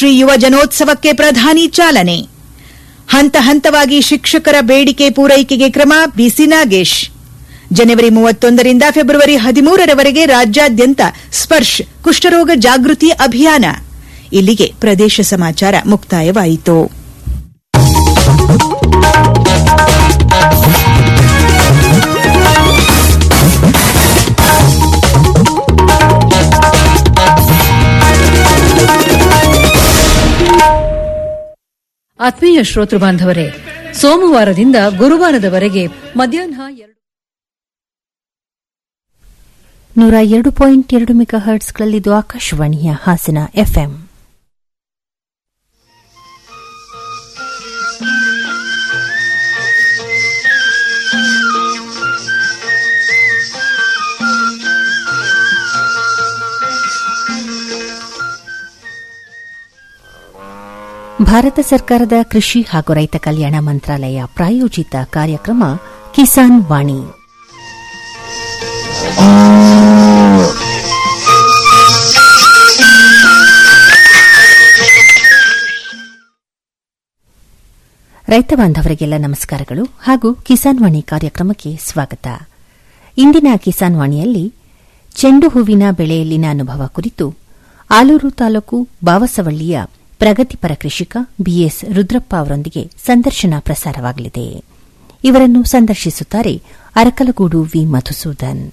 ರಾಷ್ಟ್ರೀಯ ಯುವ ಜನೋತ್ಸವಕ್ಕೆ ಪ್ರಧಾನಿ ಚಾಲನೆ ಹಂತ ಹಂತವಾಗಿ ಶಿಕ್ಷಕರ ಬೇಡಿಕೆ ಪೂರೈಕೆಗೆ ಕ್ರಮ ಬಿಸಿ ನಾಗೇಶ್ ಜನವರಿ ಮೂವತ್ತೊಂದರಿಂದ ಫೆಬ್ರವರಿ ಹದಿಮೂರರವರೆಗೆ ರಾಜ್ಯಾದ್ಯಂತ ಸ್ಪರ್ಶ್ ಕುಷ್ಠರೋಗ ಜಾಗೃತಿ ಅಭಿಯಾನ ಇಲ್ಲಿಗೆ ಪ್ರದೇಶ ಸಮಾಚಾರ ಮುಕ್ತಾಯವಾಯಿತು ಆತ್ಮೀಯ ಶ್ರೋತೃ ಬಾಂಧವರೇ ಸೋಮವಾರದಿಂದ ಗುರುವಾರದವರೆಗೆ ಮಧ್ಯಾಹ್ನ ಎರಡು ನೂರ ಎರಡು ಪಾಯಿಂಟ್ ಎರಡು ಮೆಗಾ ಹರ್ಟ್ಸ್ಗಳಲ್ಲಿದ್ದು ಆಕಾಶವಾಣಿಯ ಹಾಸನ ಎಫ್ಎಂ ಭಾರತ ಸರ್ಕಾರದ ಕೃಷಿ ಹಾಗೂ ರೈತ ಕಲ್ಯಾಣ ಮಂತ್ರಾಲಯ ಪ್ರಾಯೋಜಿತ ಕಾರ್ಯಕ್ರಮ ಕಿಸಾನ್ ವಾಣಿ ರೈತ ಬಾಂಧವರಿಗೆಲ್ಲ ನಮಸ್ಕಾರಗಳು ಹಾಗೂ ಕಿಸಾನ್ ವಾಣಿ ಕಾರ್ಯಕ್ರಮಕ್ಕೆ ಸ್ವಾಗತ ಇಂದಿನ ಕಿಸಾನ್ ವಾಣಿಯಲ್ಲಿ ಚೆಂಡು ಹೂವಿನ ಬೆಳೆಯಲ್ಲಿನ ಅನುಭವ ಕುರಿತು ಆಲೂರು ತಾಲೂಕು ಬಾವಸವಳ್ಳಿಯ ಪ್ರಗತಿಪರ ಕೃಷಿಕ ಬಿಎಸ್ ರುದ್ರಪ್ಪ ಅವರೊಂದಿಗೆ ಸಂದರ್ಶನ ಪ್ರಸಾರವಾಗಲಿದೆ ಇವರನ್ನು ಸಂದರ್ಶಿಸುತ್ತಾರೆ ಅರಕಲಗೂಡು ವಿ ಮಧುಸೂದನ್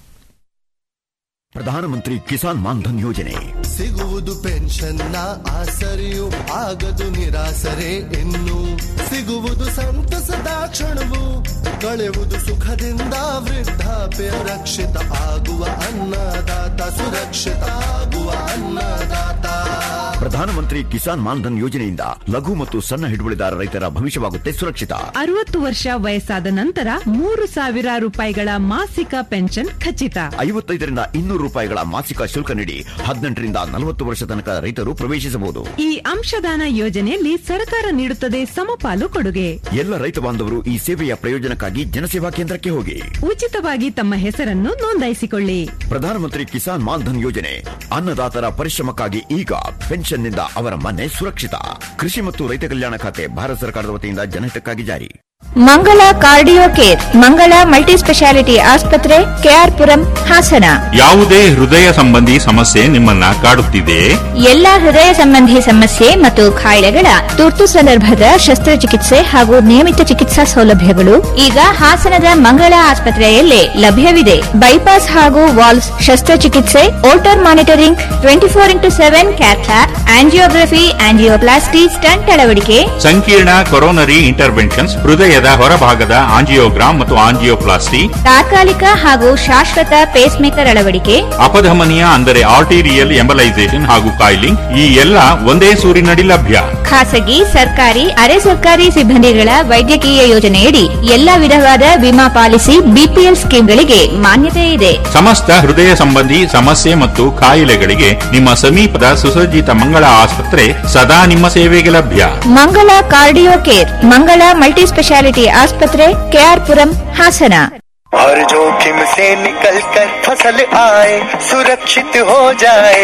ಪ್ರಧಾನಮಂತ್ರಿ ಕಿಸಾನ್ ಮಾನ್ಧನ್ ಯೋಜನೆ ಸಿಗುವುದು ಪೆನ್ಷನ್ನ ಆಸರೆಯು ಆಗದು ನಿರಾಸರೆ ಇನ್ನು ಸಿಗುವುದು ಸಂತಸದ ಕ್ಷಣವು ಕಳೆಯುವುದು ಸುಖದಿಂದ ವೃದ್ಧಾಪ್ಯ ರಕ್ಷಿತ ಆಗುವ ಅನ್ನದಾತ ಸುರಕ್ಷಿತ ಆಗುವ ಅನ್ನದಾತ ಪ್ರಧಾನಮಂತ್ರಿ ಕಿಸಾನ್ ಮಾನ್ಧನ್ ಯೋಜನೆಯಿಂದ ಲಘು ಮತ್ತು ಸಣ್ಣ ಹಿಡುವಳಿದಾರ ರೈತರ ಭವಿಷ್ಯವಾಗುತ್ತೆ ಸುರಕ್ಷಿತ ಅರವತ್ತು ವರ್ಷ ವಯಸ್ಸಾದ ನಂತರ ಮೂರು ಸಾವಿರ ರೂಪಾಯಿಗಳ ಮಾಸಿಕ ಪೆನ್ಷನ್ ಖಚಿತ ಐವತ್ತೈದರಿಂದ ಇನ್ನೂರು ರೂಪಾಯಿಗಳ ಮಾಸಿಕ ಶುಲ್ಕ ನೀಡಿ ಹದಿನೆಂಟರಿಂದ ನಲವತ್ತು ವರ್ಷ ತನಕ ರೈತರು ಪ್ರವೇಶಿಸಬಹುದು ಈ ಅಂಶದಾನ ಯೋಜನೆಯಲ್ಲಿ ಸರ್ಕಾರ ನೀಡುತ್ತದೆ ಸಮಪಾಲು ಕೊಡುಗೆ ಎಲ್ಲ ರೈತ ಬಾಂಧವರು ಈ ಸೇವೆಯ ಪ್ರಯೋಜನಕ್ಕಾಗಿ ಜನಸೇವಾ ಕೇಂದ್ರಕ್ಕೆ ಹೋಗಿ ಉಚಿತವಾಗಿ ತಮ್ಮ ಹೆಸರನ್ನು ನೋಂದಾಯಿಸಿಕೊಳ್ಳಿ ಪ್ರಧಾನಮಂತ್ರಿ ಕಿಸಾನ್ ಮಾನ್ಧನ್ ಯೋಜನೆ ಅನ್ನದಾತರ ಪರಿಶ್ರಮಕ್ಕಾಗಿ ಈಗ ಪೆನ್ಷನ್ನಿಂದ ಅವರ ಮನೆ ಸುರಕ್ಷಿತ ಕೃಷಿ ಮತ್ತು ರೈತ ಕಲ್ಯಾಣ ಖಾತೆ ಭಾರತ ಸರ್ಕಾರದ ವತಿಯಿಂದ ಜನಹಿತಕ್ಕಾಗಿ ಜಾರಿ Mangala cardio care Mangala multi speciality ಆಸ್ಪತ್ರೆ ಕೆಆರ್ಪುರಂ ಹಾಸನ ಯಾವುದೇ ಹೃದಯ ಸಂಬಂಧಿ ಸಮಸ್ಯೆ ನಿಮ್ಮನ್ನ ಕಾಡುತ್ತಿದೆಯೇ ಎಲ್ಲಾ ಹೃದಯ ಸಂಬಂಧಿ ಸಮಸ್ಯೆ ಮತ್ತು ಕಾಯಿಲೆಗಳ ತುರ್ತು ಸಂದರ್ಭದ ಶಸ್ತ್ರಚಿಕಿತ್ಸೆ ಹಾಗೂ ನಿಯಮಿತ ಚಿಕಿತ್ಸಾ ಸೌಲಭ್ಯಗಳು ಈಗ ಹಾಸನದ ಮಂಗಳ ಆಸ್ಪತ್ರೆಯಲ್ಲೇ ಲಭ್ಯವಿದೆ ಬೈಪಾಸ್ ಹಾಗೂ ವಾಲ್ಸ್ ಶಸ್ತ್ರಚಿಕಿತ್ಸೆ Holter monitoring twenty four into seven cath lab angiography angioplasty stent ಅಳವಡಿಕೆ ಸಂಕೀರ್ಣ ಕೊರೋನರಿ ಇಂಟರ್ವೆನ್ಷನ್ಸ್ ಹೃದಯದ ಹೊರಭಾಗದ ಆಂಜಿಯೋಗ್ರಾಮ್ ಮತ್ತು ಆಂಜಿಯೋಪ್ಲಾಸ್ಟಿ ತಾತ್ಕಾಲಿಕ ಹಾಗೂ ಶಾಶ್ವತ ಪೇಸ್ ಮೇಕರ್ ಅಳವಡಿಕೆ ಅಪಧಮನಿಯ ಅಂದರೆ ಆರ್ಟಿರಿಯಲ್ ಎಂಬಲೈಸೇಷನ್ ಹಾಗೂ ಕಾಯಿಲಿಂಗ್ ಈ ಎಲ್ಲ ಒಂದೇ ಸೂರಿನಡಿ ಲಭ್ಯ ಖಾಸಗಿ ಸರ್ಕಾರಿ ಅರೆ ಸರ್ಕಾರಿ ಸಿಬ್ಬಂದಿಗಳ ವೈದ್ಯಕೀಯ ಯೋಜನೆಯಡಿ ಎಲ್ಲಾ ವಿಧವಾದ ವಿಮಾ ಪಾಲಿಸಿ ಬಿಪಿಎಲ್ ಸ್ಕೀಮ್ಗಳಿಗೆ ಮಾನ್ಯತೆ ಇದೆ ಸಮಸ್ತ ಹೃದಯ ಸಂಬಂಧಿ ಸಮಸ್ಯೆ ಮತ್ತು ಕಾಯಿಲೆಗಳಿಗೆ ನಿಮ್ಮ ಸಮೀಪದ ಸುಸಜ್ಜಿತ ಮಂಗಳ ಆಸ್ಪತ್ರೆ ಸದಾ ನಿಮ್ಮ ಸೇವೆಗೆ ಲಭ್ಯ Mangala cardio care Mangala multi speciality ಆಸ್ಪತ್ರೆ ಕೆಆರ್ಪುರಂ ಹಾಸನ हर जोखिम से निकल कर फसल आए सुरक्षित हो जाए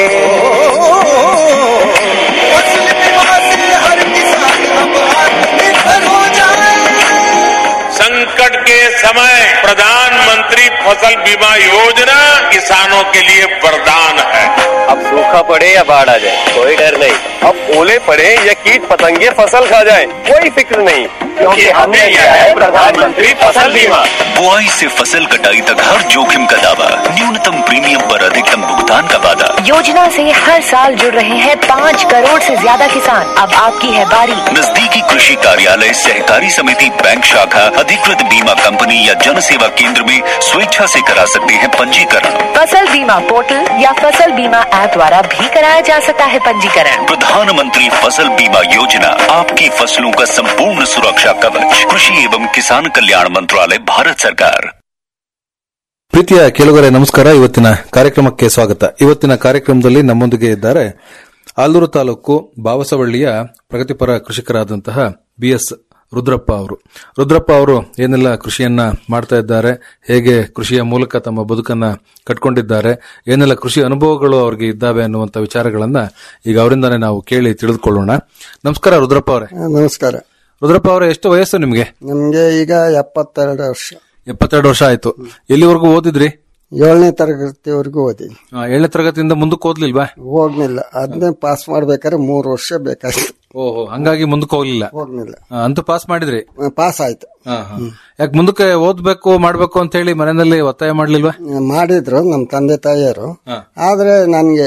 फसल बीमा से हर किसान अब आत्मनिर्भर हो जाए संकट के समय प्रधानमंत्री फसल बीमा योजना किसानों के लिए वरदान है अब सूखा पड़े या बाढ़ आ जाए कोई डर नहीं अब ओले पड़े या कीट पतंगे फसल खा जाए कोई फिक्र नहीं क्योंकि हमने लिया है प्रधानमंत्री फसल बीमा बुआई से फसल कटाई तक हर जोखिम का दावा न्यूनतम प्रीमियम पर अधिकतम भुगतान का वादा योजना से हर साल जुड़ रहे हैं पाँच करोड़ से ज्यादा किसान अब आपकी है बारी नजदीकी कृषि कार्यालय सहकारी समिति बैंक शाखा अधिकृत बीमा कंपनी या जन सेवा केंद्र में स्वेच्छा से करा सकते हैं पंजीकरण फसल बीमा पोर्टल या फसल बीमा ऐप द्वारा भी कराया जा सकता है पंजीकरण प्रधानमंत्री फसल बीमा योजना आपकी फसलों का संपूर्ण सुरक्षा कवच कृषि एवं किसान कल्याण मंत्रालय भारत सरकार ಪ್ರೀತಿಯ ಕೇಳುಗರೆ ನಮಸ್ಕಾರ ಇವತ್ತಿನ ಕಾರ್ಯಕ್ರಮಕ್ಕೆ ಸ್ವಾಗತ ಇವತ್ತಿನ ಕಾರ್ಯಕ್ರಮದಲ್ಲಿ ನಮ್ಮೊಂದಿಗೆ ಇದ್ದಾರೆ ಆಲೂರು ತಾಲೂಕು ಬಾವಸವಳ್ಳಿಯ ಪ್ರಗತಿಪರ ಕೃಷಿಕರಾದಂತಹ ಬಿಎಸ್ ರುದ್ರಪ್ಪ ಅವರು ರುದ್ರಪ್ಪ ಅವರು ಏನೆಲ್ಲ ಕೃಷಿಯನ್ನ ಮಾಡ್ತಾ ಇದ್ದಾರೆ ಹೇಗೆ ಕೃಷಿಯ ಮೂಲಕ ತಮ್ಮ ಬದುಕನ್ನ ಕಟ್ಕೊಂಡಿದ್ದಾರೆ ಏನೆಲ್ಲ ಕೃಷಿ ಅನುಭವಗಳು ಅವ್ರಿಗೆ ಇದ್ದಾವೆ ಅನ್ನುವಂತ ವಿಚಾರಗಳನ್ನ ಈಗ ಅವರಿಂದಾನೇ ನಾವು ಕೇಳಿ ತಿಳಿದುಕೊಳ್ಳೋಣ ನಮಸ್ಕಾರ ರುದ್ರಪ್ಪ ಅವರೇ ನಮಸ್ಕಾರ ರುದ್ರಪ್ಪ ಅವರೇ ಎಷ್ಟು ವಯಸ್ಸು ನಿಮ್ಗೆ ನಮ್ಗೆ ಈಗ ಎಪ್ಪತ್ತೆರಡು ವರ್ಷ ಎಪ್ಪತ್ತೆರಡು ವರ್ಷ ಆಯ್ತು ಎಲ್ಲಿವರೆಗೂ ಓದಿದ್ರಿ ಏಳನೇ ತರಗತಿವರೆಗೂ ಓದಿ ಆ, ಏಳನೇ ತರಗತಿಯಿಂದ ಮುಂದಕ್ಕೆ ಓದ್ಲಿಲ್ವಾ ಹೋಗ್ಲಿಲ್ಲ ಅದನ್ನೇ ಪಾಸ್ ಮಾಡ್ಬೇಕಾದ್ರೆ ಮೂರು ವರ್ಷ ಬೇಕಾಯ್ತು ಓಹೋ ಹಂಗಾಗಿ ಮುಂದಕ್ಕೆ ಹೋಗ್ಲಿಲ್ಲ ಹೋಗ್ಲಿಲ್ಲ ಆ, ಅಂತೂ ಪಾಸ್ ಮಾಡಿದ್ರಿ ಪಾಸ್ ಆಯ್ತು ಯಾಕೆ ಮುಂದಕ್ಕೆ ಓದ್ಬೇಕು ಮಾಡ್ಬೇಕು ಅಂತ ಹೇಳಿ ಮನೆಯಲ್ಲಿ ಒತ್ತಾಯ ಮಾಡ್ಲಿಲ್ವಾ ಮಾಡಿದ್ರು ನಮ್ಮ ತಂದೆ ತಾಯಿಯರು ಆದ್ರೆ ನನ್ಗೆ